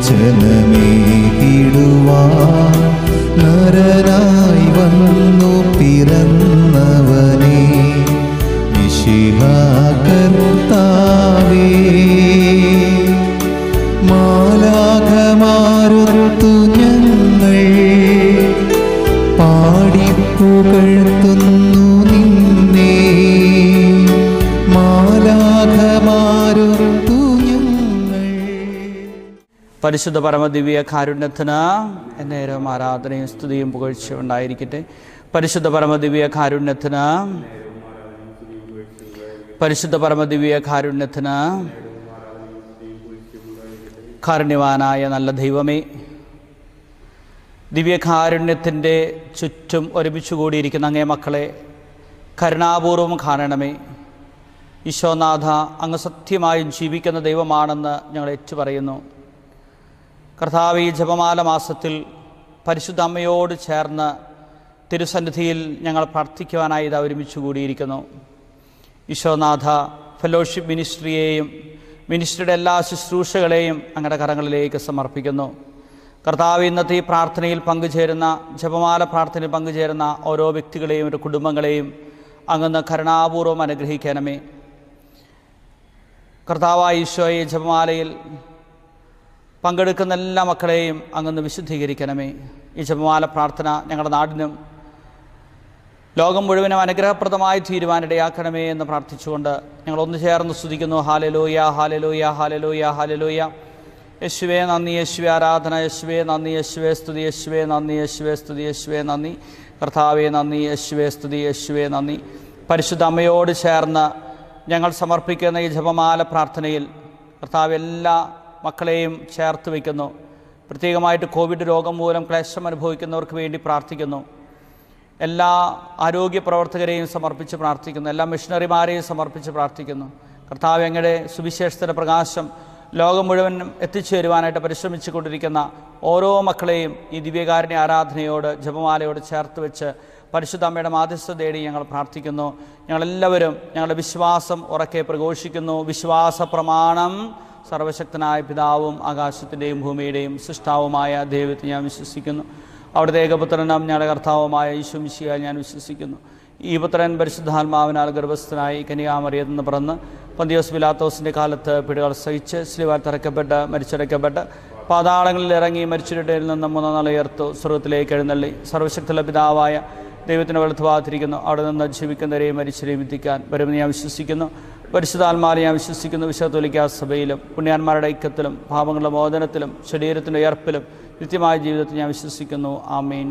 മോചനമേകിടുവാൻ നരനായി വന്നു പിറന്നവനെ മിശിഹാ കർത്താവേ മാലാഖമാരുത്തു ഞങ്ങൾ പാടിപ്പുകഴ്ത്തുന്നു നിന്നെ മാലാഖമാരുത്തു ഞങ്ങൾ പരിശുദ്ധ പരമദിവ്യ കാരുണ്യത്തിന് എന്നേരം ആരാധനയും സ്തുതിയും പുകഴ്ച ഉണ്ടായിരിക്കട്ടെ പരിശുദ്ധ പരമദിവ്യ കാരുണ്യത്തിന് പരിശുദ്ധ പരമദിവ്യ കാരുണ്യത്തിന് കാരുണ്യവാനായ നല്ല ദൈവമേ ദിവ്യകാരുണ്യത്തിൻ്റെ ചുറ്റും ഒരുമിച്ച് കൂടിയിരിക്കുന്ന അങ്ങേ മക്കളെ കരുണാപൂർവം കാണണമേ ഈശോനാഥ അങ്ങ് സത്യമായും ജീവിക്കുന്ന ദൈവമാണെന്ന് ഞങ്ങൾ ഏറ്റുപറയുന്നു കർത്താവ് ഈ ജപമാല മാസത്തിൽ പരിശുദ്ധ അമ്മയോട് ചേർന്ന് തിരുസന്നിധിയിൽ ഞങ്ങൾ പ്രാർത്ഥിക്കുവാനായി ഇതാ ഒരുമിച്ച് കൂടിയിരിക്കുന്നു ഈശോനാഥ ഫെലോഷിപ്പ് മിനിസ്ട്രിയെയും മിനിസ്ട്രിയുടെ എല്ലാ ശുശ്രൂഷകളെയും അങ്ങയുടെ കരങ്ങളിലേക്ക് സമർപ്പിക്കുന്നു കർത്താവ് ഇന്നത്തെ ഈ പ്രാർത്ഥനയിൽ പങ്കുചേരുന്ന ജപമാല പ്രാർത്ഥനയിൽ പങ്കുചേരുന്ന ഓരോ വ്യക്തികളെയും ഒരു കുടുംബങ്ങളെയും അങ്ങന്ന് കരുണാപൂർവ്വം അനുഗ്രഹിക്കണമേ കർത്താവായ ഈശോയെ ജപമാലയിൽ പങ്കെടുക്കുന്ന എല്ലാ മക്കളെയും അങ്ങന്ന് വിശുദ്ധീകരിക്കണമേ ഈ ജപമാല പ്രാർത്ഥന ഞങ്ങളുടെ നാടിനും ലോകം മുഴുവനും അനുഗ്രഹപ്രദമായി തീരുവാനിടയാക്കണമേ എന്ന് പ്രാർത്ഥിച്ചുകൊണ്ട് ഞങ്ങൾ ഒന്ന് ചേർന്ന് സ്തുതിക്കുന്നു ഹാലലൂയ ഹാലലൂയ ഹാലലൂയ ഹാലലൂയ യേശുവേ നന്ദി യേശുവേ ആരാധന യേശുവേ നന്ദി യേശുവേ സ്തുതി യേശുവേ നന്ദി യേശുവേ സ്തുതി യേശുവേ നന്ദി കർത്താവേ നന്ദി യേശുവേ സ്തുതി യേശുവേ നന്ദി പരിശുദ്ധ അമ്മയോട് ചേർന്ന് ഞങ്ങൾ സമർപ്പിക്കുന്ന ഈ ജപമാല പ്രാർത്ഥനയിൽ കർത്താവ് എല്ലാ മക്കളെയും ചേർത്ത് വയ്ക്കുന്നു പ്രത്യേകമായിട്ട് കോവിഡ് രോഗം മൂലം ക്ലേശം അനുഭവിക്കുന്നവർക്ക് വേണ്ടി പ്രാർത്ഥിക്കുന്നു എല്ലാ ആരോഗ്യ പ്രവർത്തകരെയും സമർപ്പിച്ച് പ്രാർത്ഥിക്കുന്നു എല്ലാ മിഷണറിമാരെയും സമർപ്പിച്ച് പ്രാർത്ഥിക്കുന്നു കർത്താവ് അങ്ങയുടെ സുവിശേഷത്തിൻ്റെ പ്രകാശം ലോകം മുഴുവനും എത്തിച്ചേരുവാനായിട്ട് പരിശ്രമിച്ചു കൊണ്ടിരിക്കുന്ന ഓരോ മക്കളെയും ഈ ദിവ്യകാരുണ്യ ആരാധനയോട് ജപമാലയോട് ചേർത്ത് വെച്ച് പരിശുദ്ധ അമ്മയുടെ മാധ്യസ്ഥ തേടി ഞങ്ങൾ പ്രാർത്ഥിക്കുന്നു ഞങ്ങളെല്ലാവരും ഞങ്ങളുടെ വിശ്വാസം ഉറക്കെ പ്രഘോഷിക്കുന്നു വിശ്വാസ പ്രമാണം സർവശക്തനായ പിതാവും ആകാശത്തിൻ്റെയും ഭൂമിയുടെയും സൃഷ്ടാവുമായ ദൈവത്തെ ഞാൻ വിശ്വസിക്കുന്നു അവിടുത്തെ ഏകപുത്രനും ഞങ്ങളുടെ കർത്താവുമായ ഈശോമിശിയ ഞാൻ വിശ്വസിക്കുന്നു ഈ പുത്രൻ പരിശുദ്ധാത്മാവിനാൽ ഗർഭസ്ഥനായി കനിയാമറിയത്തിൽ നിന്ന് പിറന്ന് പന്തിയോസ് പിലാത്തോസിൻ്റെ കാലത്ത് പിടികൾ സഹിച്ച് സ്ലിവാൽ തറക്കപ്പെട്ട് മരിച്ചടക്കപ്പെട്ട് പാതാളങ്ങളിൽ ഇറങ്ങി മരിച്ചിടയിൽ നിന്ന് മൂന്നാം നാൾ ഉയർത്തു സ്വർഗത്തിലേക്ക് എഴുന്നള്ളി സർവശക്തിയുള്ള പിതാവായ ദൈവത്തിന് വെളുത്തുവാതിരിക്കുന്നു അവിടെ നിന്ന് ജീവിക്കുന്നവരെയും മരിച്ചവരെയും വിധിക്കാൻ വരുമെന്ന് ഞാൻ വിശ്വസിക്കുന്നു പരിശുദ്ധാത്മാരെ ഞാൻ വിശ്വസിക്കുന്നു വിശ്വത്തൊലിക്കാ സഭയിലും പുണ്യാന്മാരുടെ ഐക്യത്തിലും പാപങ്ങളുടെ മോചനത്തിലും ശരീരത്തിൻ്റെ ഉയർപ്പിലും നിത്യമായ ജീവിതത്തിൽ ഞാൻ വിശ്വസിക്കുന്നു ആമീൻ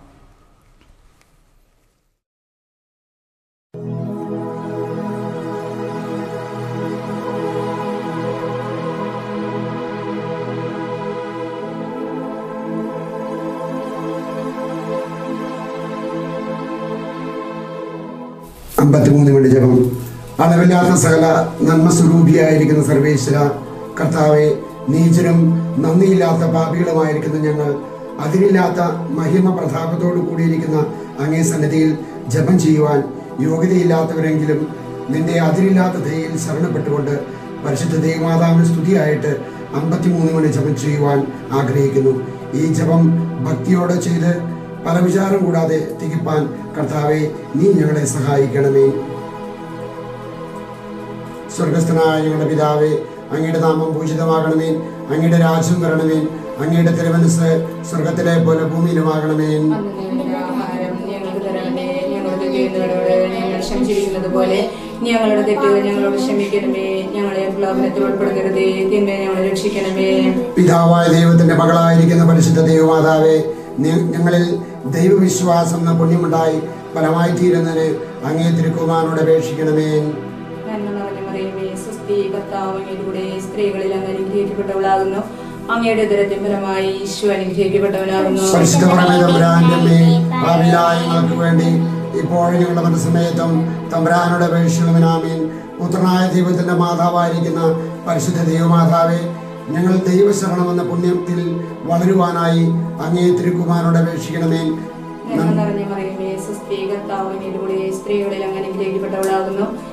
അമ്പത്തിമൂന്ന് മണി ജപം അളവില്ലാത്ത സകല നന്മ സ്വരൂപിയായിരിക്കുന്ന സർവേശ്വര കർത്താവെ നീചനും നന്ദിയില്ലാത്ത പാപികളുമായിരിക്കുന്ന ഞങ്ങൾ അതിരില്ലാത്ത മഹിമ പ്രതാപത്തോടു കൂടിയിരിക്കുന്ന അങ്ങേ സന്നിധിയിൽ ജപം ചെയ്യുവാൻ യോഗ്യതയില്ലാത്തവരെങ്കിലും നിന്റെ അതിരില്ലാത്ത ദയയിൽ ശരണപ്പെട്ടുകൊണ്ട് പരിശുദ്ധ ദൈവമാതാവിന് സ്തുതിയായിട്ട് അമ്പത്തിമൂന്ന് മണി ജപം ചെയ്യുവാൻ ആഗ്രഹിക്കുന്നു ഈ ജപം ഭക്തിയോടെ ചെയ്ത് പല വിചാരം കൂടാതെ തികപ്പാൻ കർത്താവെ നീ ഞങ്ങളെ സഹായിക്കണമേ സ്വർഗസ്ഥനായ ഞങ്ങളുടെ പിതാവേ അങ്ങയുടെ നാമം പൂജിതമാകണമേ അങ്ങയുടെ രാജ്യം വരണമേ അങ്ങയുടെ തിരുമനസ് സ്വർഗത്തിലെ പോലെ ഭൂമിയിലുമാകണമേ ആഹാരം ഞങ്ങൾക്ക് തരണമേ ഞങ്ങളുടെ ചെയ്യുന്നവരോട് ഞങ്ങൾ ക്ഷമിച്ചിരിക്കുന്നത് പോലെ ഞങ്ങളുടെ തെറ്റുകൾ ഞങ്ങളോട് ക്ഷമിക്കണമേ ഞങ്ങളെ പ്രലോഭനത്തിൽ ഉൾപ്പെടുത്തരുതേ തിന്മയെ ഞങ്ങളെ രക്ഷിക്കണമേ പിതാവായ ദൈവത്തിന്റെ മകളായിരിക്കുന്ന പരിശുദ്ധ ദൈവമാതാവേ നി- ഞങ്ങളിൽ ദൈവവിശ്വാസം എന്ന പുണ്യമുണ്ടായി ഫലമായി തീരുന്നതിന് അങ്ങേ തിരുക്കുമാനോട് അപേക്ഷിക്കണമേ നന്മ നിറഞ്ഞ മറിയമേ സുസ്ഥി കർത്താവ് അങ്ങയുടെ സ്ത്രീകളിൽ അങ്ങ് അനുഗ്രഹിക്കപ്പെട്ടവളാകുന്നു അങ്ങയുടെ ദരത്തിൻ ഫലമായി ഈശോ അനുഗ്രഹിക്കപ്പെട്ടവനാകുന്നു പരിശുദ്ധ തമ്പുരാന്റെ ഭാവിയായ ഞങ്ങൾക്ക് വേണ്ടി ഇപ്പോഴും ഞങ്ങളുടെ മനസ്സമയത്തും തമ്പുരാനോട് അപേക്ഷിക്കണമെന്നാമീൻ പുത്രനായ ദൈവത്തിന്റെ മാതാവായിരിക്കുന്ന പരിശുദ്ധ ദൈവമാതാവെ ഞങ്ങൾ ദൈവശരണം എന്ന പുണ്യത്തിൽ വളരുവാനായി അങ്ങേ തിരുക്കുമാരോട് അപേക്ഷിക്കണമേ നന്മ നിറഞ്ഞ മറിയമേ സുസ്ഥി കർത്താവ് അങ്ങയുടെ സ്ത്രീകളിൽ അങ്ങ് അനുഗ്രഹിക്കപ്പെട്ടവളാകുന്നു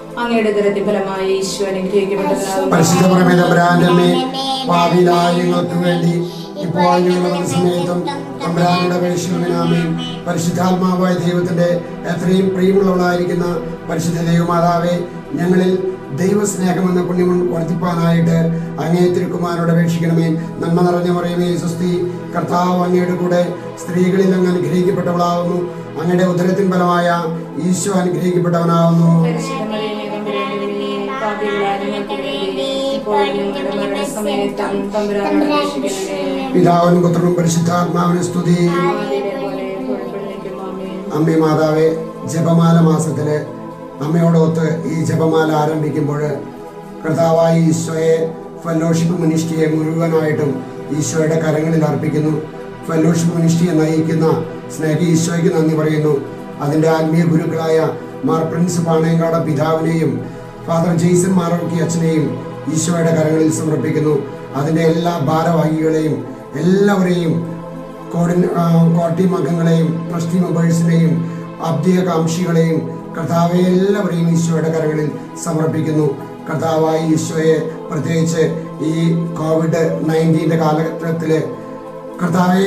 അങ്ങയുടെ ദുരത്തി ഫലമായി ഈശോ അനുഗ്രഹിക്കപ്പെട്ടവനാകുന്നു പരിശുദ്ധ പ്രമേതപുരാന്റെ അമ്മേ പാപിലായ ഞങ്ങൾക്ക് വേണ്ടി ഇപ്പോൾ ഞങ്ങളുടെ സമയത്തും തമ്പുരാനുടെ പേശുവിനാമേ പരിശുദ്ധാത്മാവായ ദൈവത്തിന്റെ എത്രയും പ്രിയമുള്ളവളായിരിക്കുന്ന പരിശുദ്ധ ദൈവമാതാവേ ഞങ്ങളിൽ ദൈവസ്നേഹമെന്ന പുണ്യം വർദ്ധിപ്പാനായിട്ട് അങ്ങേ തിരുക്കുമാരോട് അപേക്ഷിക്കണമേ നന്മ നിറഞ്ഞ പറയുമേ സുസ്തി കർത്താവ് അങ്ങയുടെ കൂടെ സ്ത്രീകളിൽ അങ്ങ് അനുഗ്രഹിക്കപ്പെട്ടവളാവുന്നു അങ്ങയുടെ ഉദരത്തിൻ ഫലമായ ഈശോ അനുഗ്രഹിക്കപ്പെട്ടവനാവുന്നു പരിശുദ്ധ മറിയമേ, തമ്പുരാന്റെ അമ്മേ, പാപികളായ ഞങ്ങൾക്ക് വേണ്ടി ഇപ്പോഴും ഞങ്ങളുടെ മരണസമയത്തും തമ്പുരാനോട് അപേക്ഷിക്കണമേ പിതാവിനും പുത്രനും പരിശുദ്ധാത്മാവിന് സ്തുതി ആദിയിലെ പോലെ എപ്പോഴും നിൽക്കും ആമേൻ അമ്മേ മാതാവേ ജപമാല മാസത്തില് അമ്മയോടൊത്ത് ഈ ജപമാല ആരംഭിക്കുമ്പോൾ കർത്താവായ ഈശോയെ ഫെലോഷിപ്പ് മിനിസ്ട്രിയെ മുഴുവനായിട്ടും ഈശോയുടെ കരങ്ങളിൽ അർപ്പിക്കുന്നു ഫെലോഷിപ്പ് മിനിസ്ട്രിയെ നയിക്കുന്ന സ്നേഹ ഈശോയ്ക്ക് നന്ദി പറയുന്നു അതിൻ്റെ ആത്മീയ ഗുരുക്കളായ മാർ പ്രിൻസ് പാണയങ്കാട പിതാവിനെയും ഫാദർ ജെയ്സൺ മാറോക്കി അച്ഛനെയും ഈശോയുടെ കരങ്ങളിൽ സമർപ്പിക്കുന്നു അതിൻ്റെ എല്ലാ ഭാരവാഹികളെയും എല്ലാവരെയും കോർഡിന കോർ ടീം അംഗങ്ങളെയും ട്രസ്റ്റി മെമ്പേഴ്സിനെയും അബ്ദിയകാംക്ഷികളെയും കർത്താവെ എല്ലാവരെയും ഈശോയുടെ കരങ്ങളിൽ സമർപ്പിക്കുന്നു കർത്താവായ ഈശോയെ പ്രത്യേകിച്ച് ഈ കോവിഡ് നയൻറ്റീൻ്റെ കാലഘട്ടത്തിൽ കർത്താവെ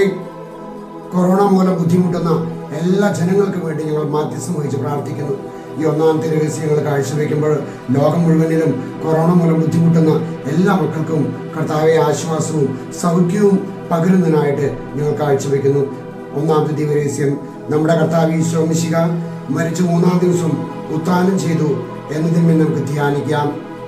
കൊറോണ മൂലം ബുദ്ധിമുട്ടുന്ന എല്ലാ ജനങ്ങൾക്കും വേണ്ടി ഞങ്ങൾ മാധ്യസ്ഥം വഹിച്ച് പ്രാർത്ഥിക്കുന്നു ഈ ഒന്നാമത്തെ രഹസ്യങ്ങൾ കാഴ്ചവെക്കുമ്പോൾ ലോകം മുഴുവനിലും കൊറോണ മൂലം ബുദ്ധിമുട്ടുന്ന എല്ലാ മക്കൾക്കും കർത്താവെ ആശ്വാസവും സൗഖ്യവും പകരുന്നതിനായിട്ട് ഞങ്ങൾ കാഴ്ചവെക്കുന്നു ഒന്നാമത്തെ ദിവരഹസ്യം നമ്മുടെ കർത്താവ് ഈശോ മിശിക മരിച്ച മൂന്നാം ദിവസം ഉത്ഥാനം ചെയ്തു എന്നതിന്മേൽ നമുക്ക് ധ്യാനിക്കാം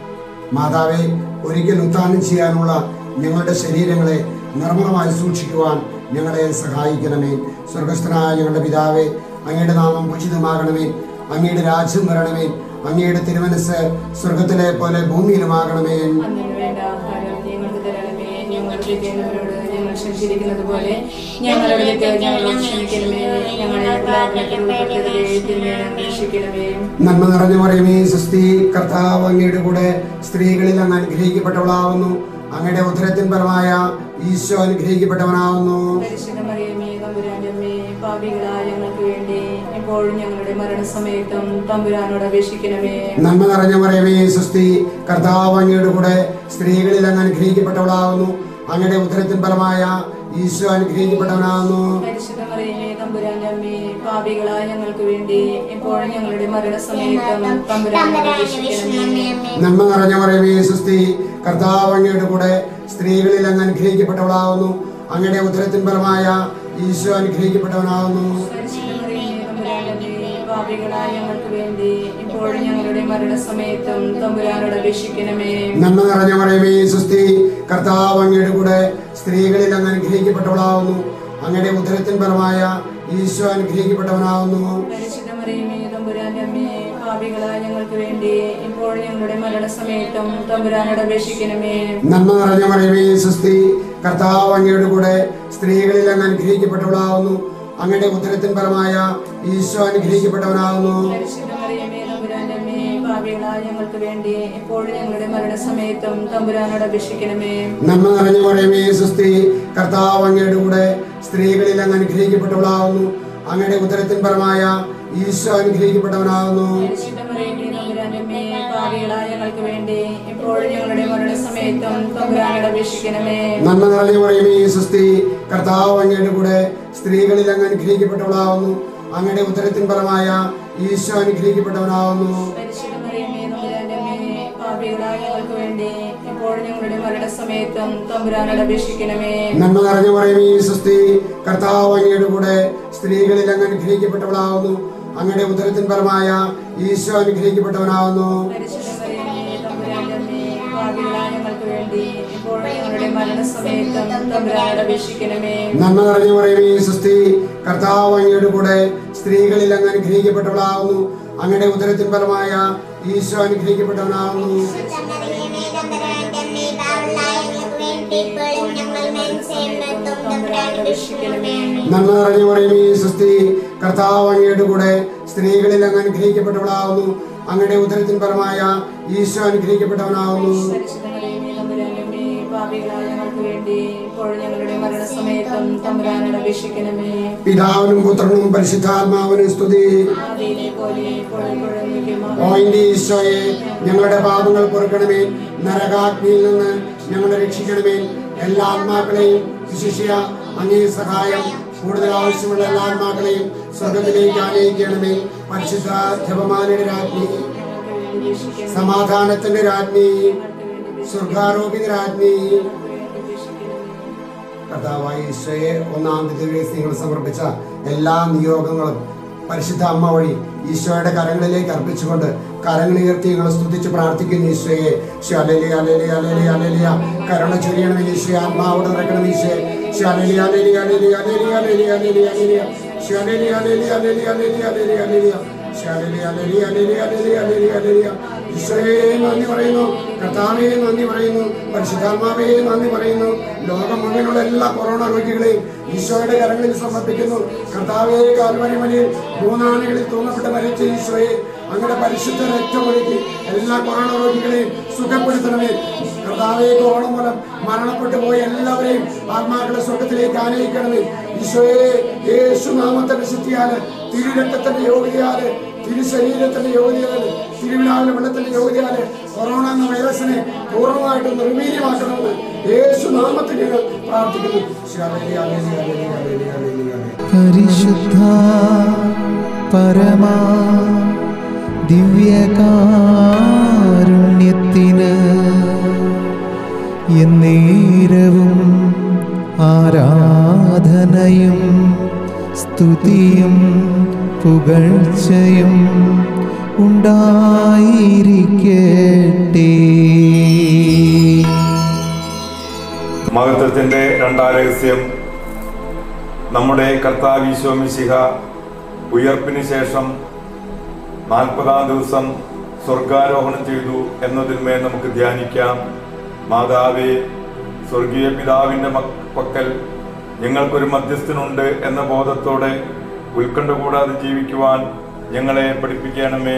മാതാവെ ഒരിക്കൽ ഉത്ഥാനം ചെയ്യാനുള്ള ഞങ്ങളുടെ ശരീരങ്ങളെ നിർമ്മലമായി സൂക്ഷിക്കുവാൻ ഞങ്ങളെ സഹായിക്കണമേ സ്വർഗസ്ഥനായ ഞങ്ങളുടെ പിതാവേ അങ്ങയുടെ നാമം ഉചിതമാകണമേ അങ്ങയുടെ രാജ്യം വരണമേ അങ്ങയുടെ തിരുമനസ് സ്വർഗത്തിലെ പോലെ ഭൂമിയിലുമാകണമേ അന്നിന് വേണ്ട ആഹാരം ഞങ്ങൾക്ക് തരണമേ ഞങ്ങൾ വിധിക്കുന്നവരോട് ഞങ്ങൾ ക്ഷമിച്ചിരിക്കുന്നത് പോലെ ഞങ്ങളുടെ തെറ്റ് ഞങ്ങളോട് ക്ഷമിക്കണമേ ഞങ്ങളെ പ്രലോഭനത്തിൽ ഉൾപ്പെടുത്തരുതേ, തിന്മയിൽ നിന്ന് രക്ഷിക്കണമേ നന്മ നിറഞ്ഞു പറയുമേ സുസ്തി കർത്താവ് അങ്ങയുടെ കൂടെ സ്ത്രീകളിൽ അങ്ങ് അനുഗ്രഹിക്കപ്പെട്ടവളാവുന്നു അങ്ങയുടെ ഉദരത്തിൻ പരമായ ഈശോ അനുഗ്രഹിക്കപ്പെട്ടവനാവുന്നു പരിശുദ്ധ മറിയമേ തമ്പുരാന്റെ അമ്മേ പാപികളായ ഞങ്ങൾക്ക് വേണ്ടി ഇപ്പോഴും ഞങ്ങളുടെ മരണസമയത്തും തമ്പുരാനോട് അപേക്ഷിക്കണമേ നന്മ നിറഞ്ഞ പറയുമേ സുസ്തി കർത്താവ് അങ്ങയുടെ കൂടെ സ്ത്രീകളിൽ അങ്ങ് അനുഗ്രഹിക്കപ്പെട്ടവളാവുന്നു അങ്ങയുടെ ഉദരത്തിൻ പരമായ ഈശോ അനുഗ്രഹിക്കപ്പെട്ടവനാവുന്നു പരിശുദ്ധ മറിയമേ തമ്പുരാന്റെ അമ്മേ പാപികളായ ഞങ്ങൾക്ക് വേണ്ടി ഇപ്പോഴും ഞങ്ങളുടെ മരണസമയത്തും തമ്പുരാനോട് അപേക്ഷിക്കണമേ നന്മ നിറഞ്ഞ പറയുമേ സുസ്തി കർത്താവ് അങ്ങയുടെ കൂടെ സ്ത്രീകളിൽ അങ്ങ് അനുഗ്രഹിക്കപ്പെട്ടവളാവുന്നു അങ്ങയുടെ ഉദരത്തിൻ പരമായ ഈശോ അനുഗ്രഹിക്കപ്പെട്ടവനാവുന്നു പരിശുദ്ധ മറിയമേ തമ്പുരാന്റെ അമ്മേ പാപികളായ ഞങ്ങൾക്ക് വേണ്ടി ഇപ്പോഴും ഞങ്ങളുടെ മരണസമയത്തും തമ്പുരാനോട് അപേക്ഷിക്കണമേ നന്മ നിറഞ്ഞ പറയുമേ സുസ്തി കർത്താവ് അങ്ങയുടെ കൂടെ സ്ത്രീകളിൽ അങ്ങ് അനുഗ്രഹിക്കപ്പെട്ടവളാവുന്നു അങ്ങയുടെ ഉദരത്തിൻ പരമായ ഈശോ അനുഗ്രഹിക്കപ്പെട്ടവനാവുന്നു പരിശുദ്ധ മറിയമേ തമ്പുരാന്റെ അമ്മേ പാപികളായ ഞങ്ങൾക്ക് വേണ്ടി ഇപ്പോഴും ഞങ്ങളുടെ മരണസമയത്തും തമ്പുരാനോട് അപേക്ഷിക്കണമേ നന്മ നിറഞ്ഞ പറയുമേ സുസ്തി കർത്താവ് അങ്ങയുടെ കൂടെ സ്ത്രീകളിൽ അങ്ങ് അനുഗ്രഹിക്കപ്പെട്ടവളാവുന്നു അങ്ങയുടെ ഉദരത്തിൻ പരമായ ഈശോ അനുഗ്രഹിക്കപ്പെട്ടവനാവുന്നു പരിശുദ്ധ മറിയമേ തമ്പുരാന്റെ അമ്മേ പാപികളായ ഞങ്ങൾക്ക് വേണ്ടി ഇപ്പോഴും ഞങ്ങളുടെ മരണസമയത്തും തമ്പുരാനോട് അപേക്ഷിക്കണമേ നന്മ നിറഞ്ഞ പറയുമേ സുസ്തി കർത്താവ് അങ്ങയുടെ കൂടെ സ്ത്രീകളിൽ അങ്ങ് അനുഗ്രഹിക്കപ്പെട്ടവളാവുന്നു അങ്ങയുടെ ഉദരത്തിൻ പരമായ ഈശോ അനുഗ്രഹിക്കപ്പെട്ടവനാവുന്നു പരിശുദ്ധ മറിയമേ തമ്പുരാന്റെ അമ്മേ പാപികളായ ഞങ്ങൾക്ക് വേണ്ടി ഇപ്പോഴും ഞങ്ങളുടെ മരണസമയത്തും തമ്പുരാനോട് അപേക്ഷിക്കണമേ നന്മ നിറഞ്ഞ പറയുമേ സുസ്തി കർത്താവ് അങ്ങയുടെ കൂടെ സ്ത്രീകളിൽ അങ്ങ് അനുഗ്രഹിക്കപ്പെട്ടവളാവുന്നു അങ്ങയുടെ ഉദരത്തിൻ പരമായ ഈശോ അനുഗ്രഹിക്കപ്പെട്ടവനാവുന്നു പരിശുദ്ധ മറിയമേ തമ്പുരാന്റെ അമ്മേ പാപികളായ ഞങ്ങൾക്ക് വേണ്ടി ഇപ്പോഴും ഞങ്ങളുടെ മരണസമയത്തും തമ്പുരാനോട് അപേക്ഷിക്കണമേ നന്മ നിറഞ്ഞ പറയുമേ സുസ്തി കർത്താവ് അങ്ങയുടെ കൂടെ സ്ത്രീകളിൽ അങ്ങ് അനുഗ്രഹിക്കപ്പെട്ടവളാവുന്നു അങ്ങയുടെ ഉദരത്തിൻ പരമായ ഈശോ അനുഗ്രഹിക്കപ്പെട്ടവനാവുന്നു പരിശുദ്ധ മറിയമേ തമ്പുരാന്റെ അമ്മേ പാപികളായ ഞങ്ങൾക്ക് വേണ്ടി ഇപ്പോഴും ഞങ്ങളുടെ മരണസമയത്തും തമ്പുരാനോട് അപേക്ഷിക്കണമേ നന്മ നിറഞ്ഞ പറയുമേ സുസ്തി കർത്താവ് അങ്ങയുടെ കൂടെ സ്ത്രീകളിൽ അങ്ങ് അനുഗ്രഹിക്കപ്പെട്ടവളാവുന്നു അങ്ങയുടെ ഉദരത്തിൻ പരമായ ഈശോ അനുഗ്രഹിക്കപ്പെട്ടവനാവുന്നു തമ്പുരാനോട് അപേക്ഷിക്കണമേ നന്മ നിറഞ്ഞ പറയുമേ സുസ്തി കർത്താവ് അങ്ങയുടെ കൂടെ സ്ത്രീകളിൽ അങ്ങ് അനുഗ്രഹിക്കപ്പെട്ടവളാവുന്നു അങ്ങയുടെ ഉദരത്തിൻ പരമായ ഈശോ അനുഗ്രഹിക്കപ്പെട്ടവനാവുന്നു പരിശുദ്ധ മറിയമേ തമ്പുരാന്റെ അമ്മേ പാപികളായ ഞങ്ങൾക്ക് വേണ്ടി ഇപ്പോൾ ഞങ്ങളുടെ മരണസമയത്തും തമ്പുരാനോട് അപേക്ഷിക്കണമേ പിതാവിനും പുത്രനും പരിശുദ്ധാത്മാവിനും സ്തുതി ആദിയിലെ പോലെ ഇപ്പോഴും ഓ എന്റെ ഈശോയെ ഞങ്ങളുടെ പാപങ്ങൾ പൊറുക്കണമേ നരകാഗ്നിയിൽ നിന്ന് ഞങ്ങളെ രക്ഷിക്കണമേ എല്ലാ ആത്മാക്കളെയും വിശിഷ്യ അങ്ങേ സഹായം കൂടുതൽ ആവശ്യമുള്ള എല്ലാ ആത്മാക്കളെയും സ്വർഗത്തിലേക്ക് ആനയിക്കണമേ പരിശുദ്ധ ജപമാലയുടെ രാജ്ഞി സമാധാനത്തിന്റെ രാജ്ഞി സ്വർഗാരോപിത രാജ്ഞി കർത്താവായ ഈശോയെ ഒന്നാം ദിവസം നിങ്ങൾ സമർപ്പിച്ച എല്ലാ നിയോഗങ്ങളും പരിശുദ്ധ അമ്മ വഴി ഈശോയുടെ കരങ്ങളിലേക്ക് അർപ്പിച്ചുകൊണ്ട് കരങ്ങൾ ഉയർത്തി നിങ്ങൾ സ്തുതിച്ച് പ്രാർത്ഥിക്കുന്നു ഈശോയെ ഈശോ അലേലി അലേലി അലേലി അലേലിയ കരുണ ചൊരിയണമെന്ന് ഈശോ ആത്മാവോട് നിറയ്ക്കണം ഈശോയെ ഈശോ അലേലി അലേലി അലേലി അലേലി അലേലി അലേലി അലേലിയ ഈശോ അലേലി അലേലി അലേലി അലേലി അലേലി അലേലിയ ഈശോ അലേലി അലേലി അലേലി അലേലി അലേലി അലേലിയ ഈശോയെ നന്ദി പറയുന്നു കർത്താവേ നന്ദി പറയുന്നു പരിശുദ്ധാത്മാവേ നന്ദി പറയുന്നു ലോകം മുഴുവനുള്ള എല്ലാ കൊറോണ രോഗികളെയും ഈശോയുടെ കരങ്ങളിൽ സമർപ്പിക്കുന്നു കർത്താവേ കാൽവരി മലയിൽ മൂന്നാണികളിൽ തൂങ്ങപ്പെട്ട് മരിച്ച ഈശോയെ അങ്ങയുടെ പരിശുദ്ധ രക്തമൊഴുക്കി എല്ലാ കൊറോണ രോഗികളെയും സുഖപ്പെടുത്തണമേ കർത്താവേ കൊറോണ മൂലം മരണപ്പെട്ടു പോയ എല്ലാവരെയും ആത്മാക്കളെ സ്വർഗത്തിലേക്ക് ആനയിക്കണമേ ഈശോയെ യേശു നാമത്തിന്റെ ശക്തിയാല് തിരുരക്തത്തിന്റെ യോഗ്യതയാല് തിരുശരീരത്തിന്റെ യോഗ്യതയാല് തിരുവിനാവിലെ വെള്ളത്തിന്റെ യോഗ്യതയാല് കൊറോണ എന്ന വൈറസിനെ പൂർണ്ണമായിട്ട് നിർവീര്യമാക്കണമെന്ന് യേശു നാമത്തിൽ ഞങ്ങൾ പ്രാർത്ഥിക്കുന്നു ശാലേലി, ഹല്ലേലി, ഹല്ലേലി, ഹല്ലേലി, ഹല്ലേലി, ഹല്ലേലി. പരിശുദ്ധ പരമാ ദിവ്യകാരുണ്യത്തിന് എന്നേരവും ആരാധനയും സ്തുതിയും പുകഴ്ചയും ഉണ്ടായിരിക്കട്ടെ മഹത്വത്തിന്റെ രണ്ടാം രഹസ്യം നമ്മുടെ കർത്താവീശോമിശിഹ ഉയർപ്പിന് ശേഷം നാൽപ്പതാം ദിവസം സ്വർഗാരോഹണം ചെയ്തു എന്നതിന്മേൽ നമുക്ക് ധ്യാനിക്കാം മാതാവേ സ്വർഗീയ പിതാവിന്റെ മക്- പക്കൽ ഞങ്ങൾക്കൊരു മധ്യസ്ഥനുണ്ട് എന്ന ബോധത്തോടെ ഉത്കണ്ഠ കൂടാതെ ജീവിക്കുവാൻ ഞങ്ങളെ പഠിപ്പിക്കണമേ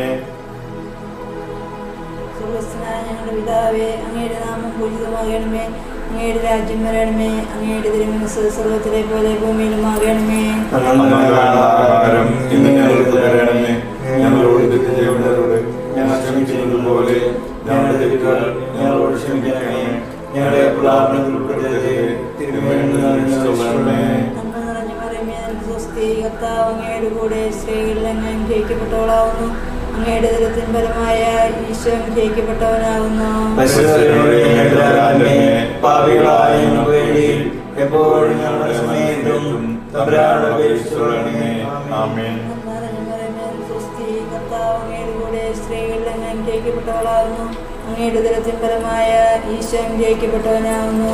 സ്വർഗസ്ഥനായ ഞങ്ങളുടെ പിതാവേ അങ്ങയുടെ നാമം പൂജിതമാകണമേ അങ്ങയുടെ രാജ്യം വരണമേ അങ്ങയുടെ തിരുമനസ് സ്വർഗത്തിലെ പോലെ ഭൂമിയിലും ആകണമേ ആഹാരം ഇന്ന് ഞങ്ങൾക്ക് തരണമേ ഞങ്ങളോട് തെറ്റ് ചെയ്യുന്നവരോട് ഞങ്ങൾ ക്ഷമിക്കുന്നത് പോലെ ഞങ്ങളുടെ തെറ്റുകൾ ഞങ്ങളോട് ക്ഷമിക്കണമേ ഞങ്ങളെ പ്രാർത്ഥനയിൽ ഉൾപ്പെടുത്തരുതേ തിരുമേനി രക്ഷിക്കണമേ നന്മ നിറഞ്ഞ മറിയമേ സ്വസ്തി കർത്താവ് അങ്ങയുടെ കൂടെ സ്ത്രീകളിൽ അങ്ങ് അനുഗ്രഹിക്കപ്പെട്ടവളാവുന്നു അങ്ങയുടെ ദുരത്തിൻ ഫലമായ ഈശോ അനുഗ്രഹിക്കപ്പെട്ടവനാകുന്നു പാപികളായ ഞങ്ങൾക്ക് വേണ്ടി എപ്പോഴും ഞങ്ങളുടെ സമയത്തും തമ്പുരാനോട് അപേക്ഷിച്ചുകൊള്ളണമേ. ആമേൻ നന്മ നിറഞ്ഞ മറിയമേ സ്വസ്തി കർത്താവ് അങ്ങയുടെ കൂടെ സ്ത്രീകളിൽ അങ്ങ് അനുഗ്രഹിക്കപ്പെട്ടവളാവുന്നു അങ്ങയുടെ ദുരത്തിൻ ഫലമായ ഈശോ അനുഗ്രഹിക്കപ്പെട്ടവനാകുന്നു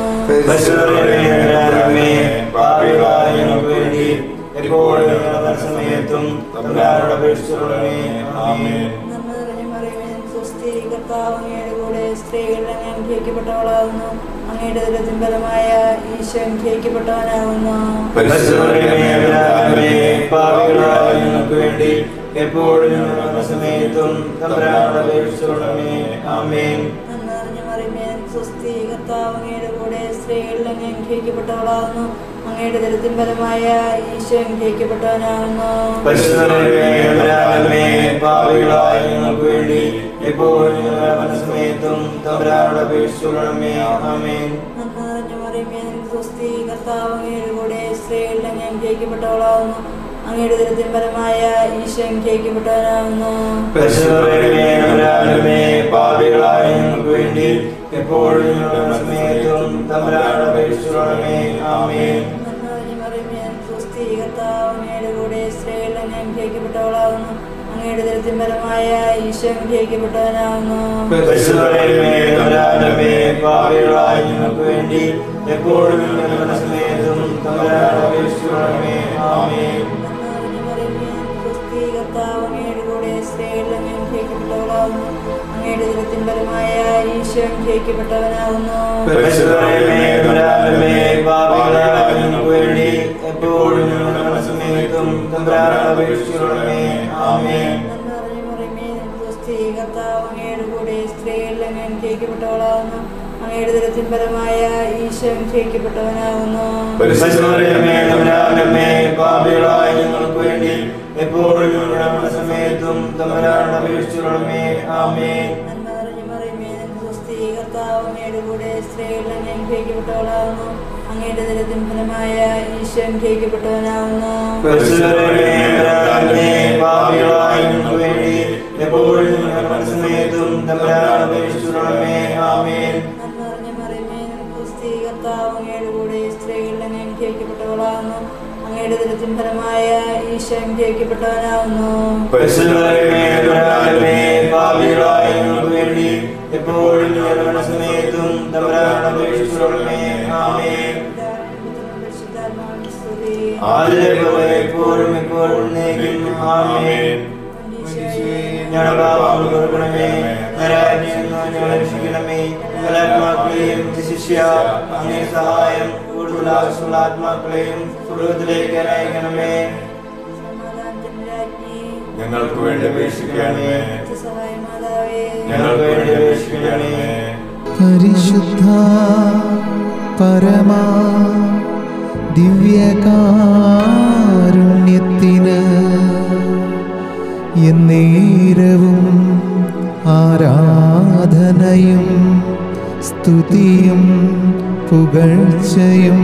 പരിശുദ്ധമേ, പാപികളായ ഞങ്ങൾക്ക് വേണ്ടി എപ്പോഴും ഞങ്ങളുടെ സമയത്തും തമ്പുരാനോട് അപേക്ഷിച്ചുകൊള്ളണമേ. ആമേൻ നന്മ നിറഞ്ഞ മറിയമേ സ്വസ്തി കർത്താവ് അങ്ങയുടെ കൂടെ സ്ത്രീകളിൽ അങ്ങ് അനുഗ്രഹിക്കപ്പെട്ടവളാകുന്നു അങ്ങയുടെ ദുരത്തിൻ ഫലമായ ഈശോ അനുഗ്രഹിക്കപ്പെട്ടവനാകുന്നു പരിശുദ്ധമേ, പാപികളായ ഞങ്ങൾക്ക് വേണ്ടി എപ്പോഴും ഞങ്ങളുടെ സമയത്തും തമ്പുരാനോട് അപേക്ഷിച്ചുകൊള്ളണമേ. ആമേൻ നന്മ നിറഞ്ഞ മറിയമേ സ്വസ്തി കർത്താവ് അങ്ങയുടെ കൂടെ സ്ത്രീകളിൽ അങ്ങ് അനുഗ്രഹിക്കപ്പെട്ടവളാകുന്നു അങ്ങയുടെ ദുരത്തിൻ ഫലമായ ഈശോ അനുഗ്രഹിക്കപ്പെട്ടവനാകുന്നു പരിശുദ്ധമേ, പാപികളായ ഞങ്ങൾക്ക് വേണ്ടി എപ്പോഴും ഞങ്ങളുടെ സമയത്തും തമ്പുരാനോട് അപേക്ഷിച്ചുകൊള്ളണമേ. ആമേൻ നന്മ നിറഞ്ഞ മറിയമേ സ്വസ്തി കർത്താവ് അങ്ങയുടെ കൂടെ സ്ത്രീകളിൽ അങ്ങ് അനുഗ്രഹിക്കപ്പെട്ടവളാകുന്നു അങ്ങയുടെ ദുരത്തിൻ ഫലമായ ഈശോ അനുഗ്രഹിക്കപ്പെട്ടവനാകുന്നു പരിശുദ്ധമേ, പാപികളായ ഞങ്ങൾക്ക് വേണ്ടി എപ്പോഴും ഞങ്ങളുടെ സമയത്തും തമ്പുരാനോട് അപേക്ഷിച്ചുകൊള്ളണമേ. ആമേൻ നന്മ നിറഞ്ഞ മറിയമേ സ്വസ്തി കർത്താവ് അങ്ങയുടെ കൂടെ സ്ത്രീകളിൽ അങ്ങ് അനുഗ്രഹിക്കപ്പെട്ടവളാകുന്നു അങ്ങയുടെ ദുരത്തിൻ ഫലമായ ഈശോ അനുഗ്രഹിക്കപ്പെട്ടവനാകുന്നു പരിശുദ്ധമേ, പാപികളായ ഞങ്ങൾക്ക് വേണ്ടി എപ്പോഴും ഞങ്ങളുടെ സമയത്തും തമ്പുരാനോട് അപേക്ഷിച്ചുകൊള്ളണമേ. ആമേൻ നന്മ നിറഞ്ഞ മറിയമേ സ്വസ്തി കർത്താവ് അങ്ങയുടെ കൂടെ സ്ത്രീകളിൽ അങ്ങ് അനുഗ്രഹിക്കപ്പെട്ടവളാകുന്നു അങ്ങയുടെ ദുരത്തിൻ ഫലമായ ഈശോ അനുഗ്രഹിക്കപ്പെട്ടവനാകുന്നു പരിശുദ്ധമേ, പാപികളായ ഞങ്ങൾക്ക് വേണ്ടി എപ്പോഴും ഞങ്ങളുടെ സമയത്തും തമ്പുരാനോട് അപേക്ഷിച്ചുകൊള്ളണമേ. ആമേൻ നന്മ നിറഞ്ഞ മറിയമേ സ്വസ്തി കർത്താവ് അങ്ങയുടെ കൂടെ സ്ത്രീകളിൽ അങ്ങ് അനുഗ്രഹിക്കപ്പെട്ടവളാകുന്നു അങ്ങയുടെ ദരത്തിൻ പരമായ ഈശോ ക്ഷയിക്കപ്പെട്ടവനാകുന്നു പരിശുദ്ധമറിയമേ, തമ്പുരാനമ്മേ, പാപികളായ ഞങ്ങൾക്ക് വേണ്ടി എപ്പോഴും ഞങ്ങളുടെ മരണസമയത്തും തമ്പുരാനോട് അപേക്ഷിച്ചുകൊള്ളണമേ. ആമേൻ. നന്മ നിറഞ്ഞ മറിയമേ, നിനക്ക് സ്വസ്തി, കർത്താവ് അങ്ങയുടെ കൂടെ സ്ത്രീകളിൽ അങ്ങ് അനുഗ്രഹിക്കപ്പെട്ടവളാകുന്നു അങ്ങയുടെ ദരത്തിൻ ഫലമായ ഈശോ അനുഗ്രഹിക്കപ്പെട്ടവനാകുന്നു പരിശുദ്ധമറിയമേ, തമ്പുരാനമ്മേ, പാപികളായ ഞങ്ങൾക്ക് വേണ്ടി എപ്പോഴും ഞങ്ങളുടെ മരണസമയത്തും തമ്പുരാനോട് അപേക്ഷിച്ചുകൊള്ളണമേ. ആമേൻ. നന്മ നിറഞ്ഞ മറിയമേ, നിനക്ക് സ്വസ്തി, കർത്താവ് അങ്ങയുടെ കൂടെ സ്ത്രീകളിൽ അങ്ങ് അനുഗ്രഹിക്കപ്പെട്ടവളാകുന്നു അങ്ങയുടെ ദരത്തിൻ ഫലമായ ഈശോ അനുഗ്രഹിക്കപ്പെട്ടവനാകുന്നു പരിശുദ്ധമറിയമേ, തമ്പുരാനമ്മേ, പാപികളായ ഞങ്ങൾക്ക് വേണ്ടി എപ്പോഴും ഞങ്ങളുടെ മരണസമയത്തും തമ്പുരാനോട് അപേക്ഷിച്ചുകൊള്ളണമേ. ആമേൻ. ആദിയിലെ എപ്പോഴും എപ്പോഴും എന്നേക്കും. ആമേൻ. ഞങ്ങളുടെ പാപങ്ങൾ പൊറുക്കണമേ. നരകത്തിൽ നിന്ന് ഞങ്ങളെ രക്ഷിക്കണമേ. ബലാത്മാക്കളെയും ശിഷ്യ അങ്ങേ സഹായം കൂടുതൽ ആവശ്യമുള്ള ആത്മാക്കളെയും സ്വർഗത്തിലേക്ക് അയക്കണമേ ഞങ്ങൾക്ക് വേണ്ടി അപേക്ഷിക്കണമേ ഞങ്ങൾക്ക് വേണ്ടി അപേക്ഷിക്കണമേ പരിശുദ്ധ പരമാ ദിവ്യകാരുണ്യത്തിന് എന്നേരവും ആരാധനയും സ്തുതിയും പുകഴ്ചയും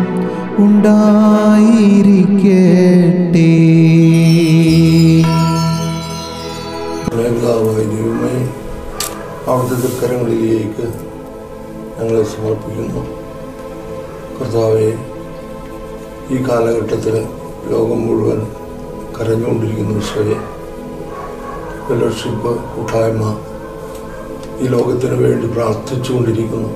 ഉണ്ടായിരിക്കട്ടെ മേഘാവായ ദൈവമേ അവിടുത്തെ തൃക്കരങ്ങളിലേക്ക് ഞങ്ങളെ സമർപ്പിക്കുന്നു കർത്താവെ ഈ കാലഘട്ടത്തിൽ ലോകം മുഴുവൻ കരഞ്ഞുകൊണ്ടിരിക്കുന്ന വിഷയെ ഫെലോഷിപ്പ് കൂട്ടായ്മ ഈ ലോകത്തിന് വേണ്ടി പ്രാർത്ഥിച്ചുകൊണ്ടിരിക്കുന്നു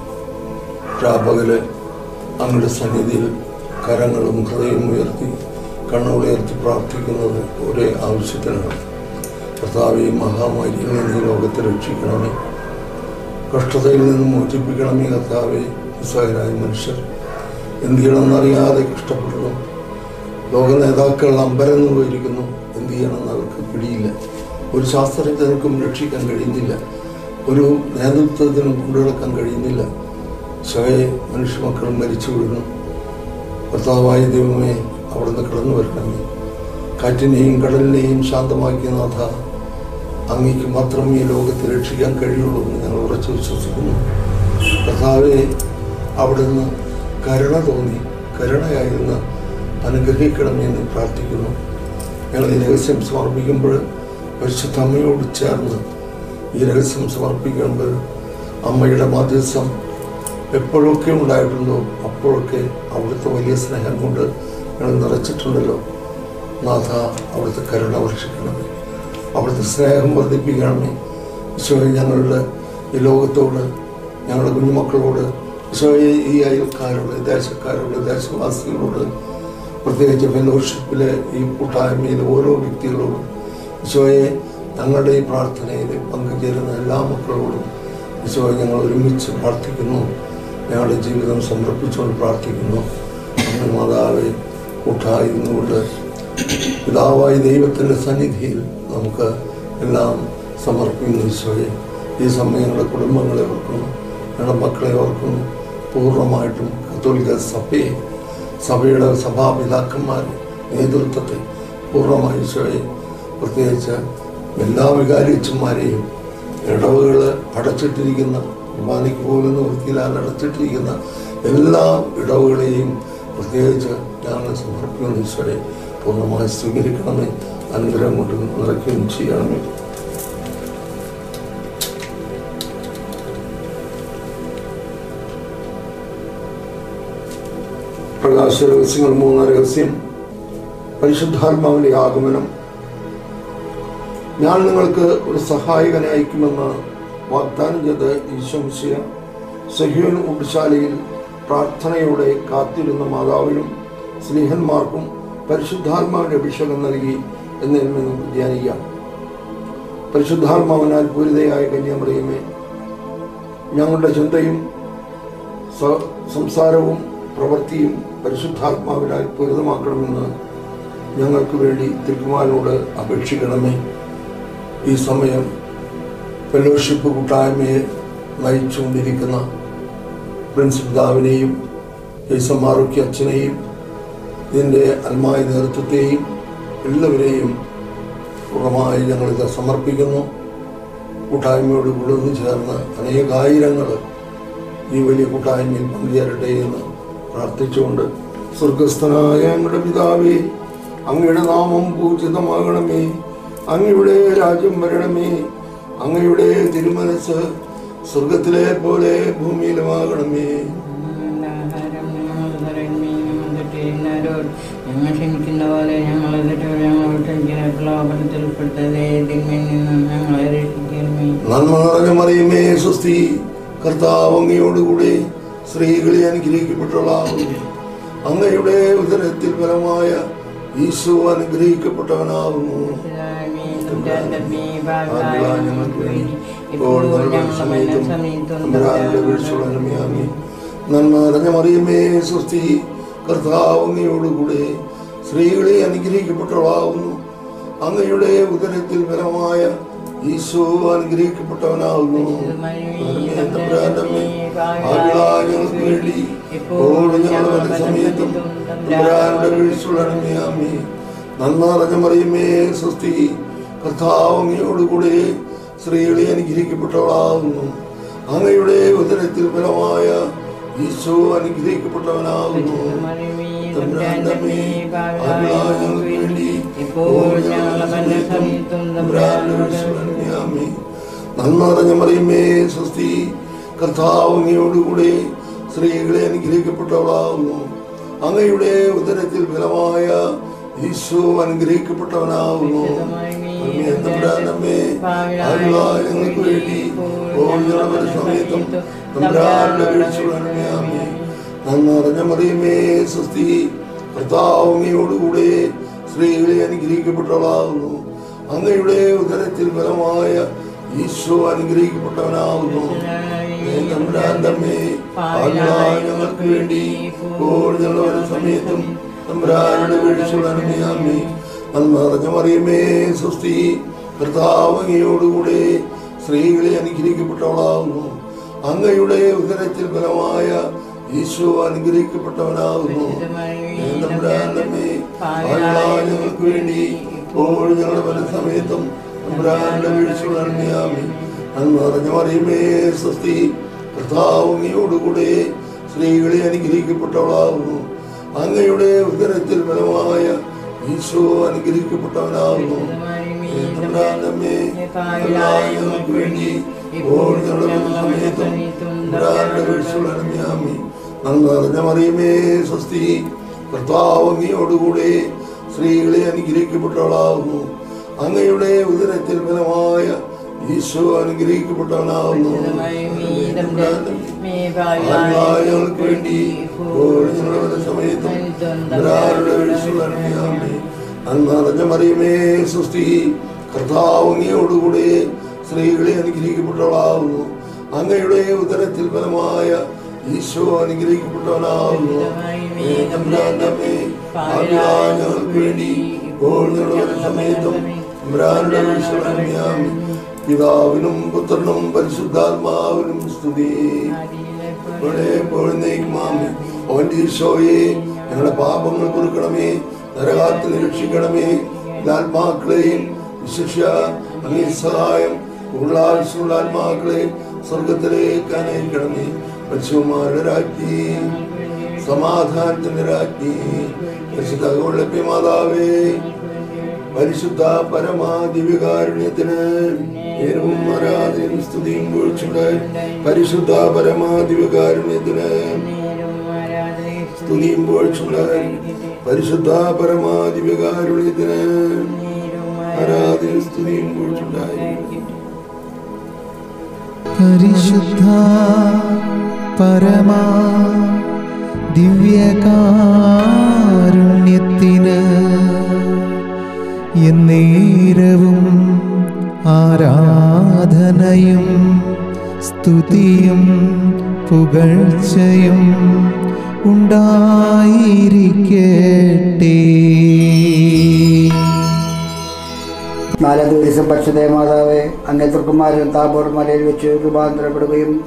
രാപകല് അങ്ങയുടെ സന്നിധിയിൽ കരങ്ങളും ഹൃദയം ഉയർത്തി കണ്ണുകളുയർത്തി പ്രാർത്ഥിക്കുന്നത് ഒരേ ആവശ്യത്തിനാണ് കർത്താവെ ഈ മഹാമാരിയിൽ നിന്ന് ഈ ലോകത്തെ രക്ഷിക്കണമേ കഷ്ടതയിൽ നിന്ന് മോചിപ്പിക്കണമേ കർത്താവെ നിസ്സഹരായ മനുഷ്യർ എന്ത് ചെയ്യണമെന്നറിയാതെ കഷ്ടപ്പെടുന്നു ലോക നേതാക്കൾ അമ്പരന്ന് പോയിരിക്കുന്നു എന്ത് ചെയ്യണമെന്ന് അവർക്ക് പിടിയില്ല ഒരു ശാസ്ത്രജ്ഞർക്കും രക്ഷിക്കാൻ കഴിയുന്നില്ല ഒരു നേതൃത്വത്തിനും കൊണ്ടുനടക്കാൻ കഴിയുന്നില്ല സ്വയെ മനുഷ്യമക്കൾ മരിച്ചു വീഴുന്നു കർത്താവായ ദൈവമേ അവിടുന്ന് കടന്നു വരണമേ കാറ്റിനെയും കടലിനെയും ശാന്തമാക്കിയ നാഥ അങ്ങേക്ക് മാത്രം ഈ ലോകത്തെ രക്ഷിക്കാൻ കഴിയുള്ളൂ എന്ന് ഞങ്ങൾ ഉറച്ചു വിശ്വസിക്കുന്നു കർത്താവെ അവിടുന്ന് കരുണ തോന്നി കരുണയായിരുന്ന് അനുഗ്രഹിക്കണമെന്ന് പ്രാർത്ഥിക്കുന്നു ഞങ്ങൾ ഈ രഹസ്യം സമർപ്പിക്കുമ്പോൾ പരിശുദ്ധ അമ്മയോട് ചേർന്ന് ഈ രഹസ്യം സമർപ്പിക്കുമ്പോൾ അമ്മയുടെ മാധ്യസ്ഥം എപ്പോഴൊക്കെ ഉണ്ടായിട്ടുണ്ടോ അപ്പോഴൊക്കെ അവിടുത്തെ വലിയ സ്നേഹം കൊണ്ട് ഞങ്ങൾ നിറച്ചിട്ടുണ്ടല്ലോ നാഥ അവിടുത്തെ കരുണ വർഷിക്കണമേ അവിടുത്തെ സ്നേഹം വർദ്ധിപ്പിക്കണമേ ഈശോയെ ഞങ്ങളുടെ ഈ ലോകത്തോട് ഞങ്ങളുടെ കുഞ്ഞുമക്കളോട് ഈശോയെ ഈ അയൽക്കാരോട് ദേശക്കാരോട് ദേശവാസികളോട് പ്രത്യേകിച്ച് ഫെലോഷിപ്പിലെ ഈ കൂട്ടായ്മയിലെ ഓരോ വ്യക്തികളോടും ഈശോയെ ഞങ്ങളുടെ ഈ പ്രാർത്ഥനയിൽ പങ്കുചേരുന്ന എല്ലാ മക്കളോടും ഈശോയെ ഞങ്ങൾ ഒരുമിച്ച് പ്രാർത്ഥിക്കുന്നു ഞങ്ങളുടെ ജീവിതം സമർപ്പിച്ചുകൊണ്ട് പ്രാർത്ഥിക്കുന്നു അമ്മ മാതാവെ കൂട്ടായിരുന്നുകൊണ്ട് പിതാവായ ദൈവത്തിൻ്റെ സന്നിധിയിൽ നമുക്ക് എല്ലാം സമർപ്പിക്കുന്നു ഈശോയെ ഈ സമയം ഞങ്ങളുടെ കുടുംബങ്ങളെ ഓർക്കുന്നു ഞങ്ങളുടെ മക്കളെ ഓർക്കുന്നു പൂർണ്ണമായിട്ടും കത്തോലിക്ക സഭയെ സഭയുടെ സഭാപിതാക്കന്മാരെ നേതൃത്വത്തെ പൂർണ്ണമായി ഈശോയെ പ്രത്യേകിച്ച് എല്ലാ വികാരിച്ചന്മാരെയും ഇടവുകൾ അടച്ചിട്ടിരിക്കുന്ന കുർബാനയ്ക്ക് പോകുന്ന വൃത്തിയിലാൽ അടച്ചിട്ടിരിക്കുന്ന എല്ലാ ഇടവുകളെയും പ്രത്യേകിച്ച് ഞങ്ങൾ സമർപ്പിക്കുന്ന ഈശ്വരെ പൂർണ്ണമായി സ്വീകരിക്കണമേ അനുഗ്രഹം കൊണ്ട് നിറയ്ക്കുകയും ചെയ്യണമേ പ്രകാശ രഹസ്യങ്ങൾ മൂന്ന് രഹസ്യം പരിശുദ്ധാത്മാവിന്റെ ആഗമനം ഞാൻ നിങ്ങൾക്ക് ഒരു സഹായകനെ അയക്കുമെന്ന് വാഗ്ദാനം ചെയ്ത് ഈശോമിശിയ സഹ്യോൻ ഉടുശാലയിൽ പ്രാർത്ഥനയോടെ കാത്തിരുന്ന മാതാവിനും സ്നേഹന്മാർക്കും പരിശുദ്ധാത്മാവിന്റെ അഭിഷേകം നൽകി എന്നതിൽ നിന്ന് ധ്യാനിക്കാം പരിശുദ്ധാത്മാവിനാൽ പൂരിതയായ കന്യാമറിയമേ ഞങ്ങളുടെ ചിന്തയും സ- സംസാരവും പ്രവൃത്തിയും പരിശുദ്ധാത്മാവിനാൽ പൂരിതമാക്കണമെന്ന് ഞങ്ങൾക്ക് വേണ്ടി തിരുക്കുമാരനോട് അപേക്ഷിക്കണമേ ഈ സമയം ഫെലോഷിപ്പ് കൂട്ടായ്മയെ നയിച്ചുകൊണ്ടിരിക്കുന്ന പ്രിൻസ് പിതാവിനെയും ജയ്സന്മാറൊക്കെ അച്ഛനെയും ഇതിൻ്റെ അൽമായ നേതൃത്വത്തെയും എല്ലാവരെയും പൂർണ്ണമായി ഞങ്ങളിത് സമർപ്പിക്കുന്നു കൂട്ടായ്മയോട് കൂടെ ഒന്ന് ചേർന്ന് അനേകായിരങ്ങൾ ഈ വലിയ കൂട്ടായ്മയിൽ പങ്കുചേരട്ടെ എന്ന് പ്രാർത്ഥിച്ചുകൊണ്ട് സ്വർഗസ്ഥനായ ഞങ്ങളുടെ പിതാവേ അങ്ങയുടെ നാമം പൂജിതമാകണമേ അങ്ങയുടെ രാജ്യം വരണമേ അങ്ങയുടെ തിരുമനസ് സ്വർഗത്തിലെ പോലെ ഭൂമിയിലുമാകണമേ ആഹാരം ഞങ്ങൾ ഞങ്ങൾ ക്ഷമിക്കുന്ന പോലെ ഞങ്ങൾ ഞങ്ങളോട് ക്ഷമിക്കുന്ന പ്രലോഭനത്തിൽ പെട്ടതേ തിന്മയിൽ നിന്നും ഞങ്ങളെ രക്ഷിക്കണമേ നന്മ നിറഞ്ഞ മറിയമേ സ്വസ്തി കർത്താവ് അങ്ങയോടുകൂടി സ്ത്രീകളെ അനുഗ്രഹിക്കപ്പെട്ടവളാകുന്നു അങ്ങയുടെ ഉദരത്തിൽ ഫലമായ ഈശോ അനുഗ്രഹിക്കപ്പെട്ടവനാകുന്നു പിതാവേ, തമ്പുരാനേ, ഭാഗ്യവാൻ ഞങ്ങൾക്ക് വേണ്ടി ഇപ്പോഴും ഞങ്ങളുടെ മരണസമയത്തും തമ്പുരാനോട് നന്മ നിറഞ്ഞ മറിയമേ സ്വസ്തി കർത്താവ് അങ്ങയോടുകൂടെ സ്ത്രീകളെ അനുഗ്രഹിക്കപ്പെട്ടവളാകുന്നു അങ്ങയുടെ ഉദരത്തിൽ ഫലമായ ഈശോ അനുഗ്രഹിക്കപ്പെട്ടവനാകുന്നു തമ്പുരാനമ്മേ, ഭാഗ്യവാൻ ഞങ്ങൾക്ക് വേണ്ടി ഇപ്പോഴും ഞങ്ങളുടെ മരണസമയത്തും തമ്പുരാനുടെ വീഴ്ചയുള്ളണമേ ആമേ നന്മ നിറഞ്ഞ മറിയമേ സ്വസ്തി കർത്താവ് അങ്ങയോടുകൂടെ സ്ത്രീകളെ അനുഗ്രഹിക്കപ്പെട്ടവളാകുന്നു അങ്ങയുടെ ഉദരത്തിൽ ഫലമായ ഈശോ അനുഗ്രഹിക്കപ്പെട്ടവനാകുന്നു തമ്പുരാനമ്മേ, ഭാഗ്യവാൻ ഞങ്ങൾക്ക് വേണ്ടി ഇപ്പോഴും ഞങ്ങളുടെ മരണസമയത്തും തമ്പുരാനോട് വീഴ്ചയുള്ളണമേ ആമേ നന്മ നിറഞ്ഞ മറിയമേ സ്വസ്തി കർത്താവ് അങ്ങയോടുകൂടെ സ്ത്രീകളെ അനുഗ്രഹിക്കപ്പെട്ടവളാകുന്നു അങ്ങയുടെ ഉദരത്തിൽ ഫലമായ ഈശോ അനുഗ്രഹിക്കപ്പെട്ടവനാകുന്നു അമ്മേ, തമ്പുരാനമ്മേ, ഭാഗ്യവാൻ ഞങ്ങൾക്ക് വേണ്ടി ഇപ്പോൾ ഞങ്ങളുടെ സമയത്തും തമ്പുരാന്റെ വീഴ്ചയുള്ളണമേ ആമേ നന്മ നിറഞ്ഞ മറിയമേ സ്വസ്തി കർത്താവ് അങ്ങയോടുകൂടെ സ്ത്രീകളെ അനുഗ്രഹിക്കപ്പെട്ടവളാകുന്നു അങ്ങയുടെ ഉദരത്തിൽ ഫലമായ ഈശോ അനുഗ്രഹിക്കപ്പെട്ടവനാകുന്നു തമ്പുരാന്തമ്മേ ഭാഗ്യവാൻ ഞങ്ങൾക്ക് വേണ്ടി ഇപ്പോൾ ഞങ്ങളുടെ സമയത്തും തമ്പുരാനുടെ വീഴ്ചയുള്ളണമേ ആമേ നന്മ നിറഞ്ഞ മറിയമേ സ്വസ്തി കർത്താവ് അങ്ങയോടുകൂടെ സ്ത്രീകളെ അനുഗ്രഹിക്കപ്പെട്ടവളാകുന്നു അങ്ങയുടെ ഉദരത്തിൽ ഫലമായ ഈശോ അനുഗ്രഹിക്കപ്പെട്ടവനാകുന്നു തമ്പുരാന്തമ്മേ ഭാഗ്യവാൻ ഞങ്ങൾക്ക് വേണ്ടി ഇപ്പോൾ ഞങ്ങളുടെ പല സമയത്തും തമ്പുരാനുടെ വീഴ്ചയുള്ളണമേ ആമേ നന്മ നിറഞ്ഞ മറിയമേ സ്വസ്തി കർത്താവ് അങ്ങയോടുകൂടെ സ്ത്രീകളെ അനുഗ്രഹിക്കപ്പെട്ടവളാകുന്നു അങ്ങയുടെ ഉദരത്തിൽ ഫലമായ ഈശോ അനുഗ്രഹിക്കപ്പെട്ടവനാകുന്നു തമ്പുരാനമ്മേ, കർത്താവേ, ഞങ്ങൾക്ക് വേണ്ടി ഇപ്പോൾ ഞങ്ങളുടെ സമയത്തും തമ്പുരാനുടെ വീഴ്ചയുള്ളണമേ ആമേ നന്മ നിറഞ്ഞ മറിയമേ സ്വസ്തി കർത്താവ് അങ്ങയോടുകൂടെ സ്ത്രീകളെ അനുഗ്രഹിക്കപ്പെട്ടവളാകുന്നു അങ്ങയുടെ ഉദരത്തിൽ ഫലമായ ഈശോ അനുഗ്രഹിക്കപ്പെട്ടവനാകുന്നു ഭാഗ്യവാൻ ഞങ്ങൾക്ക് വേണ്ടി ഇപ്പോൾ ഞങ്ങളുടെ സമയത്തും തമ്പുരാനുടെ വീഴ്ചയുള്ളണമേ ആമേ നന്മ നിറഞ്ഞ മറിയമേ സ്വസ്തി കർത്താവ് അങ്ങയോടുകൂടെ സ്ത്രീകളെ അനുഗ്രഹിക്കപ്പെട്ടവളാകുന്നു അങ്ങയുടെ ഉദരത്തിൽ ഫലമായ ഈശോ അനുഗ്രഹിക്കപ്പെട്ടവനാകുന്നു തമ്പുരാനമ്മേ, ഭാഗ്യവാൻ ഞങ്ങൾക്ക് വേണ്ടി ഇപ്പോൾ ഞങ്ങളുടെ സമയത്തും തമ്പുരാനുടെ വീഴ്ചയുള്ളണമേ ആമേ പിതാവിനും പുത്രനും പരിശുദ്ധാത്മാവിനും സ്തുതി ഇവിടെ എപ്പോഴും നയിക്കുമാമേ അവന്റെ ഈശോയെ ഞങ്ങളുടെ പാപങ്ങൾ കുറുക്കണമേ നരകാത്തിൽ രക്ഷിക്കണമേ എല്ലാ ആത്മാക്കളെയും വിശിഷ്യ അങ്ങേ സഹായം ഉള്ള ആവശ്യമുള്ള ആത്മാക്കളെ സ്വർഗത്തിലേക്ക് അനയിക്കണമേ പശുമാരുടെ രാജ്ഞി സമാധാനത്തിന്റെ രാജ്ഞി പരിശുദ്ധ മാതാവേ പരിശുദ്ധ പരമാദിവികാരുണ്യത്തിന് നേരവും ആരാധനയും സ്തുതിയും വീഴ്ചയുടെ പരിശുദ്ധ പരമാദിവികാരുണ്യത്തിന് സ്തുതിയും വീഴ്ചയുടെ പരിശുദ്ധ പരമാദിവികാരുണ്യത്തിന് ആരാധനയും സ്തുതിയും വീഴ്ചയുണ്ടായിരിക്കും പരിശുദ്ധ പരമാ ദിവ്യകാരുണ്യത്തിന് എന്നേരവും ആരാധനയും സ്തുതിയും പുകഴ്ചയും ഉണ്ടായിരിക്കട്ടെ നാലാം ദിവസം പരിശുദ്ധ മാതാവ് അങ്ങേ തൃക്കുമാരൻ താബോർ മലയിൽ വെച്ച് രൂപാന്തരപ്പെടുകയും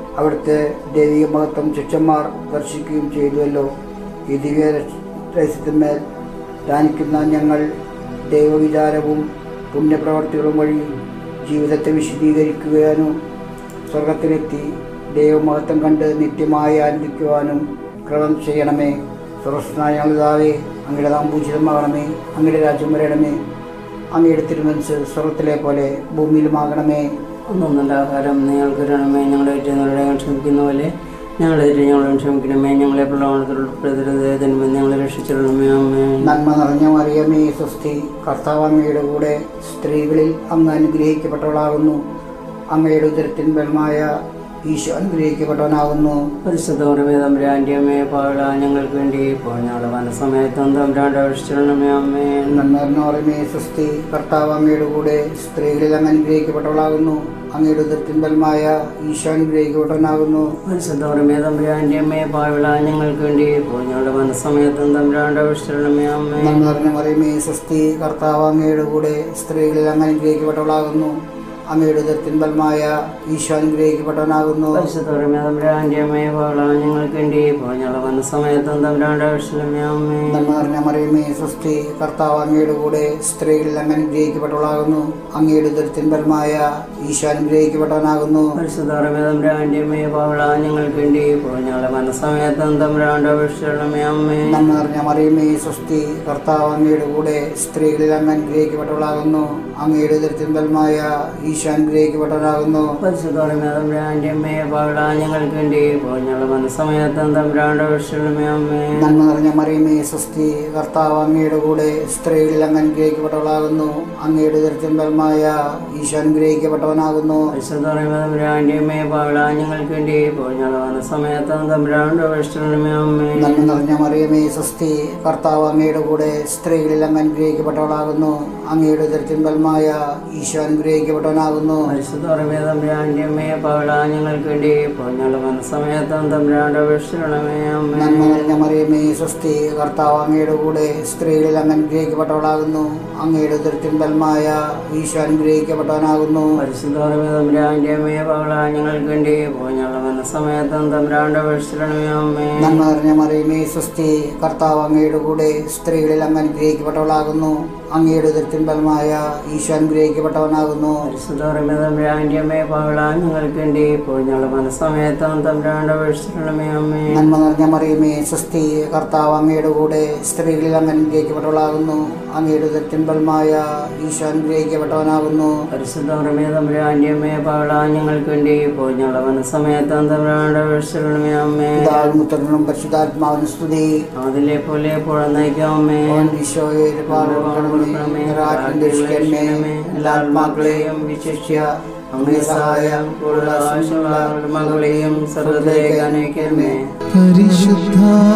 അവിടുത്തെ ദൈവിക മഹത്വം ശിഷ്യന്മാർ ദർശിക്കുകയും ചെയ്തുവല്ലോ ഈ ദിവ്യ രഹസ്യത്തിന്മേൽ ധ്യാനിക്കുന്ന ഞങ്ങൾ ദൈവവിചാരവും പുണ്യപ്രവർത്തികളും വഴി ജീവിതത്തെ വിശദീകരിക്കുവാനും സ്വർഗത്തിലെത്തി ദൈവമഹത്വം കണ്ട് നിത്യമായി ആനന്ദിക്കുവാനും ക്രമം ചെയ്യണമേ സ്വർഗസ്നായ ഞങ്ങളിതാവേ അങ്ങയുടെ നാം പൂജിതമാകണമേ അങ്ങയുടെ രാജ്യം വരണമേ അങ്ങയുടെ തിരുമനസ് സ്വർഗത്തിലെ പോലെ ഭൂമിയിലുമാകണമേ ഒന്നൊന്നല്ല ആഹാരം നിങ്ങൾക്ക് തരണമേ ഞങ്ങളുടെ ഏറ്റവും ക്ഷമിക്കുന്ന പോലെ ഞങ്ങളുടെ ഞങ്ങളോട് ക്ഷമിക്കണമേ ഞങ്ങളെ പ്രലോഭനത്തിൽ ഉൾപ്പെടുത്തരുത് തിന്മ ഞങ്ങളെ രക്ഷിച്ചിരണമേ അമ്മേ നന്മ നിറഞ്ഞ മറിയമേ സ്വസ്തി കർത്താവ് അങ്ങയുടെ കൂടെ സ്ത്രീകളിൽ അങ്ങ് അനുഗ്രഹിക്കപ്പെട്ടവളാകുന്നു അങ്ങയുടെ ഉദരത്തിൻ ബലമായ ഈശോ അനുഗ്രഹിക്കപ്പെട്ടവനാകുന്നു പരിശുദ്ധ ഉറമേ തമ്പുരാൻ്റെ അമ്മയെ പാടാ ഞങ്ങൾക്ക് വേണ്ടി ഇപ്പോൾ ഞങ്ങളുടെ മനസ്സമയത്തും തമ്പുരാൻ്റെ രക്ഷിച്ചിരണമേ അമ്മേ നന്മ നിറഞ്ഞ മറിയമേ സ്വസ്തി കർത്താവ് അങ്ങയുടെ കൂടെ സ്ത്രീകളിൽ അങ്ങ് അനുഗ്രഹിക്കപ്പെട്ടവളാകുന്നു അങ്ങയുടെ ഉദരത്തിൻ ബലമായ ഈശോ അനുഗ്രഹിക്കപ്പെട്ടവനാകുന്നു പരിശുദ്ധ ഉറമേ തമ്പുരാൻ്റെ അമ്മയെ പാവിള ഞങ്ങൾക്ക് വേണ്ടി ഇപ്പോൾ ഞങ്ങളുടെ മനസ്സമയത്തും തമ്പുരാൻ്റെ രക്ഷിച്ചിരണമേ അമ്മേ നന്മ നിറഞ്ഞ മറിയമേ സ്വസ്തി കർത്താവ് അങ്ങയുടെ കൂടെ സ്ത്രീകളിൽ അങ്ങ് അനുഗ്രഹിക്കപ്പെട്ടവളാകുന്നു അങ്ങയുടെ ഉദരത്തിൻ ബലമായ ഈശോ അനുഗ്രഹിക്കപ്പെട്ടവനാകുന്നു പരിശുദ്ധ ഉറമേ തമ്പുരാൻ്റെ അമ്മയെ പാവിള ഞങ്ങൾക്ക് വേണ്ടി ഇപ്പോൾ ഞങ്ങളുടെ മനസ്സമയത്തും തമ്പുരാൻ്റെ രക്ഷിച്ചിരണമേ അമ്മേ നന്മ നിറഞ്ഞ മറിയമേ സ്വസ്തി കർത്താവ് അങ്ങയുടെ കൂടെ സ്ത്രീകളിൽ അങ്ങ് അനുഗ്രഹിക്കപ്പെട്ടവളാകുന്നു അങ്ങയുടെ ഉദരത്തിൻ ബലമായ ഈശോ അനുഗ്രഹിക്കപ്പെട്ടവനാകുന്നു പരിശുദ്ധ ഉറമേ തമ്പുരാൻ്റെ അമ്മയെ പാവിള ഞങ്ങൾക്ക് വേണ്ടി ഇപ്പോൾ ഞങ്ങളുടെ മനസ്സമയത്തും തമ്പുരാൻ്റെ രക്ഷിച്ചിരണമേ അമ്മേ നന്മ നിറഞ്ഞ മറിയമേ സ്വസ്തി കർത്താവ് അങ്ങയുടെ കൂടെ സ്ത്രീകളിൽ അങ്ങ് അനുഗ്രഹിക്കപ്പെട്ടവളാകുന്നു അങ്ങയുടെ ഉദരത്തിൻ ബലമായ ഈശോ അനുഗ്രഹിക്കപ്പെട്ടവനാകുന്നു പരിശുദ്ധ ഉറമേ തമ്പുരാൻ്റെ അമ്മയെ പാവിള ഞങ്ങൾക്ക് വേണ്ടി ഇപ്പോൾ ഞങ്ങളുടെ മനസ്സമയത്തും തമ്പുരാൻ്റെ രക്ഷിച്ചിരണമേ അമ്മേ നന്മ നിറഞ്ഞ മറിയമേ സ്വസ്തി കർത്താവ് അങ്ങയുടെ കൂടെ സ്ത്രീകളിൽ അങ്ങ് അനുഗ്രഹിക്കപ്പെട്ടവളാകുന്നു അങ്ങയുടെ ഉദരത്തിൻ ബലമായ ഈശോ അനുഗ്രഹിക്കപ്പെട്ടവനാകുന്നു പരിശുദ്ധ ഉറമേ തമ്പുരാൻ്റെ അമ്മയെ പാവിള ഞങ്ങൾക്ക് വേണ്ടി ഇപ്പോൾ ഞങ്ങളുടെ മനസ്സമയത്തും തമ്പുരാൻ്റെ രക്ഷിച്ചിരണമേ അമ്മേ നന്മ നിറഞ്ഞ മറിയമേ സ്വസ്തി കർത്താവ് അങ്ങയുടെ കൂടെ സ്ത്രീകളിൽ അങ്ങ് അനുഗ്രഹിക്കപ്പെട്ടവളാകുന്നു അങ്ങയുടെ ഉദരത്തിൻ ബലമായ ഈശോ അനുഗ്രഹിക്കപ്പെട്ടവനാകുന്നു പരിശുദ്ധ ഉറമേ തമ്പുരാൻ്റെ അമ്മയെ പാവിള ഞങ്ങൾക്ക് വേണ്ടി ഇപ്പോൾ ഞങ്ങളുടെ മനസ്സമയത്തും തമ്പുരാൻ്റെ രക്ഷിച്ചിരണമേ അമ്മേ നന്മ നിറഞ്ഞ മറിയമേ സ്വസ്തി കർത്താവ് അങ്ങയുടെ കൂടെ സ്ത്രീകളിൽ അങ്ങ് അനുഗ്രഹിക്കപ്പെട്ടവളാകുന്നു അങ്ങയുടെ ഉദരത്തിൻ ബലമായ ഈശോ അനുഗ്രഹിക്കപ്പെട്ടവനാകുന്നു പരിശുദ്ധ ഉറമേ തമ്പുരാൻ്റെ അമ്മയെ പാവിള ഞങ്ങൾക്ക് വേണ്ടി ഇപ്പോൾ ഞങ്ങളുടെ മനസ്സമയത്തും തമ്പുരാൻ്റെ രക്ഷിച്ചിരണമേ അമ്മേ നന്മ നിറഞ്ഞ മറിയമേ സ്വസ്തി കർത്താവ് അങ്ങയുടെ കൂടെ സ്ത്രീകളിൽ അങ്ങ് അനുഗ്രഹിക്കപ്പെട്ടവളാകുന്നു അങ്ങയുടെ ഉദരത്തിൻ ബലമായ ഈശോ അനുഗ്രഹിക്കപ്പെട്ടവനാകുന്നു പരിശുദ്ധ ഉറമേ തമ്പുരാൻ്റെ അമ്മയെ പാവിള ഞങ്ങൾക്ക് വേണ്ടി ഇപ്പോൾ ഞങ്ങളുടെ മനസ്സമയത്തും തമ്പുരാൻ്റെ രക്ഷിച്ചിരണമേ അമ്മേ നന്മ നിറഞ്ഞ മറിയമേ സ്വസ്തി കർത്താവ് അങ്ങയുടെ കൂടെ സ്ത്രീകളിൽ അങ്ങ് അനുഗ്രഹിക്കപ്പെട്ടവളാകുന്നു അങ്ങയുടെ ഉദരത്തിൻ ബലമായ ഈശോ അനുഗ്രഹിക്കപ്പെട്ടവനാകുന്നു പരിശുദ്ധ ഉറമേ തമ്പുരാൻ്റെ അമ്മയെ പാവിള ഞങ്ങൾക്ക് വേണ്ടി ഇപ്പോൾ ഞങ്ങളുടെ മനസ്സമയത്തും തമ്പുരാൻ്റെ രക്ഷിച്ചിരണമേ അമ്മേ പിതാവിനും പുത്രനും പരിശുദ്ധാത്മാവിന് സ്തുതി അതിലെ പോലെ പുഴന്നേക്കും അമ്മേ ഈശോയെ പാടുപെടണമേ രക്ഷിക്കണമേ എല്ലാ ആത്മാക്കളെയും വിശിഷ്യ അങ്ങേ സഹായം കൂടുതൽ ആവശ്യമുള്ള മകളെയും സർവ്വതേക്ക് അനേക്കണമേ പരിശുദ്ധ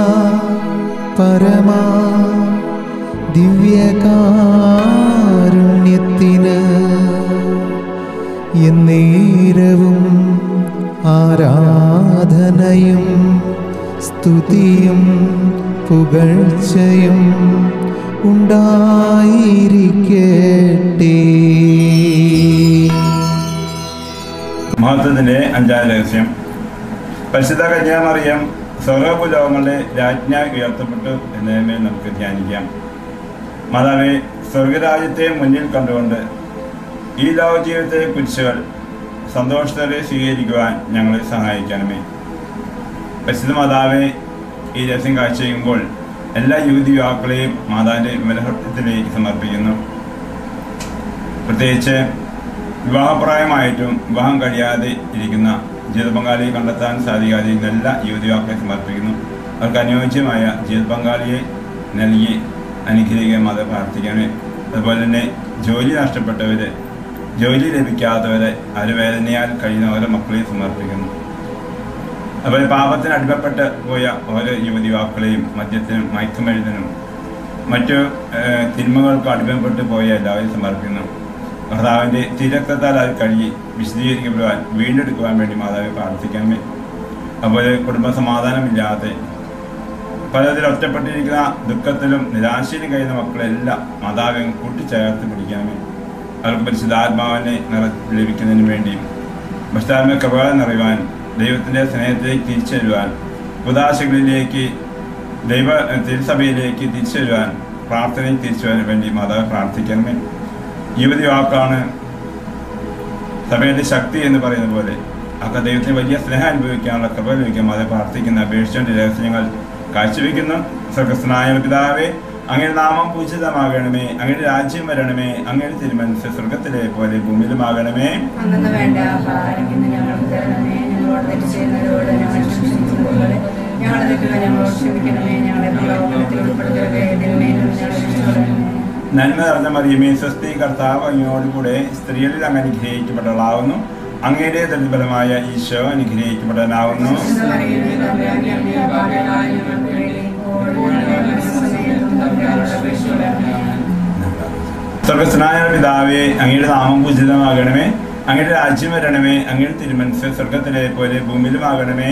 പരമാ ദിവ്യകാരുണ്യത്തിന് എന്നേരവും ആരാധനയും സ്തുതിയും പുകഴ്ചയും ഉണ്ടായിരിക്കട്ടെ മഹത്വത്തിന്റെ അഞ്ചാം രഹസ്യം പരിശുദ്ധ കന്യാമറിയം സ്വർഗഭൂലോകങ്ങളുടെ രാജ്ഞ ഉയർത്തപ്പെട്ടു എന്നതിന്മേൽ നമുക്ക് ധ്യാനിക്കാം മാതാവെ സ്വർഗരാജ്യത്തെ മുന്നിൽ കണ്ടുകൊണ്ട് ഈ ലോക ജീവിതത്തിലെ കുരിശുകൾ സന്തോഷത്തോടെ സ്വീകരിക്കുവാൻ ഞങ്ങളെ സഹായിക്കണമേ പരിശുദ്ധ മാതാവെ ഈ രഹസ്യം കാഴ്ചയുമ്പോൾ എല്ലാ യുവതി യുവാക്കളെയും മാതാവിൻ്റെ വിമലഹത്തിലേക്ക് സമർപ്പിക്കുന്നു പ്രത്യേകിച്ച് വിവാഹപ്രായമായിട്ടും വിവാഹം കഴിയാതെ ഇരിക്കുന്ന ജീവിത പങ്കാളിയെ കണ്ടെത്താൻ സാധിക്കാതിരിക്കുന്ന എല്ലാ യുവതി യുവാക്കളെ സമർപ്പിക്കുന്നു അവർക്ക് അനുയോജ്യമായ ജീവിത പങ്കാളിയെ നൽകി അനുഗ്രഹിക്കാൻ മാതാവ് പ്രാർത്ഥിക്കണമേ അതുപോലെ തന്നെ ജോലി നഷ്ടപ്പെട്ടവരെ ജോലി ലഭിക്കാത്തവരെ അവർ വേദനയാൽ കഴിയുന്ന ഓരോ മക്കളെയും സമർപ്പിക്കുന്നു അതുപോലെ പാപത്തിന് അടിമപ്പെട്ട് പോയ ഓരോ യുവതി യുവാക്കളെയും മദ്യത്തിനും മയക്കുമരുന്നിനും മറ്റു ഏഹ്, തിന്മകൾക്കും അടിമപ്പെട്ട് പോയ എല്ലാവരെയും സമർപ്പിക്കുന്നു കർത്താവിൻ്റെ തിരക്കത്താൽ അത് കഴുകി വിശദീകരിക്കപ്പെടുവാൻ വീണ്ടെടുക്കുവാൻ വേണ്ടി മാതാവെ പ്രാർത്ഥിക്കണമേ അതുപോലെ കുടുംബ സമാധാനമില്ലാതെ പലതിൽ ഒറ്റപ്പെട്ടിരിക്കുന്ന ദുഃഖത്തിലും നിരാശയിലും കഴിയുന്ന മക്കളെല്ലാം മാതാവെ കൂട്ടിച്ചേർത്ത് പിടിക്കണമേ അവർക്ക് പരിശുദ്ധാത്മാവിനെ നിറ ലഭിക്കുന്നതിന് വേണ്ടിയും ഭക്താത്മ കൃപകൾ നിറയുവാൻ ദൈവത്തിൻ്റെ സ്നേഹത്തിലേക്ക് തിരിച്ചു വരുവാൻ ഉദാശകളിലേക്ക് ദൈവ തിരുസഭയിലേക്ക് തിരിച്ചു വരുവാൻ പ്രാർത്ഥനയിൽ തിരിച്ചു വരാൻ വേണ്ടി മാതാവ് പ്രാർത്ഥിക്കണമേ യുവതി വാക്കാണ് സഭയുടെ ശക്തി എന്ന് പറയുന്ന പോലെ ഒക്കെ ദൈവത്തിന് വലിയ സ്നേഹം അനുഭവിക്കാനുള്ള കൃപ ലഭിക്കാൻ മാതാവ് പ്രാർത്ഥിക്കുന്ന അപേക്ഷിച്ചുകൊണ്ട് രഹസ്യങ്ങൾ കാഴ്ചവെക്കുന്നു സ്വർഗസ്നായ പിതാവേ അങ്ങയുടെ നാമം പൂജിതമാകണമേ അങ്ങയുടെ രാജ്യം വരണമേ അങ്ങയുടെ തിരുമനസ് സ്വർഗത്തിലെ പോലെ ഭൂമിയിലുമാകണമേ അന്നു വേണ്ട ആഹാരം ഇന്ന് ഞങ്ങൾക്ക് തരണമേ ഞങ്ങളോട് തെറ്റ് ചെയ്യുന്നവരോട് ഞങ്ങൾ ക്ഷമിക്കുന്നത് പോലെ ഞങ്ങളുടെ തെറ്റുകൾ ഞങ്ങളോട് ക്ഷമിക്കണമേ ഞങ്ങളെ പ്രലോഭനത്തിൽ ഉൾപ്പെടുത്തരുതേ തിന്മയിൽ നിന്ന് ഞങ്ങളെ രക്ഷിക്കണമേ നന്മ നിറഞ്ഞ മറിയമേ സ്വസ്തി കർത്താവ് അങ്ങയോടുകൂടെ സ്ത്രീകളിൽ അങ്ങ് അനുഗ്രഹിക്കപ്പെട്ടവളാവുന്നു അങ്ങയുടെ ദുർബലമായ ഈശോ അനുഗ്രഹിക്കപ്പെട്ടവനാവുന്നു സ്വർഗസ്നായ പിതാവേ അങ്ങയുടെ നാമം പൂജിതമാകണമേ അങ്ങയുടെ രാജ്യം വരണമേ അങ്ങയുടെ തിരുമനസ് സ്വർഗത്തിലെ പോലെ ഭൂമിയിലുമാകണമേ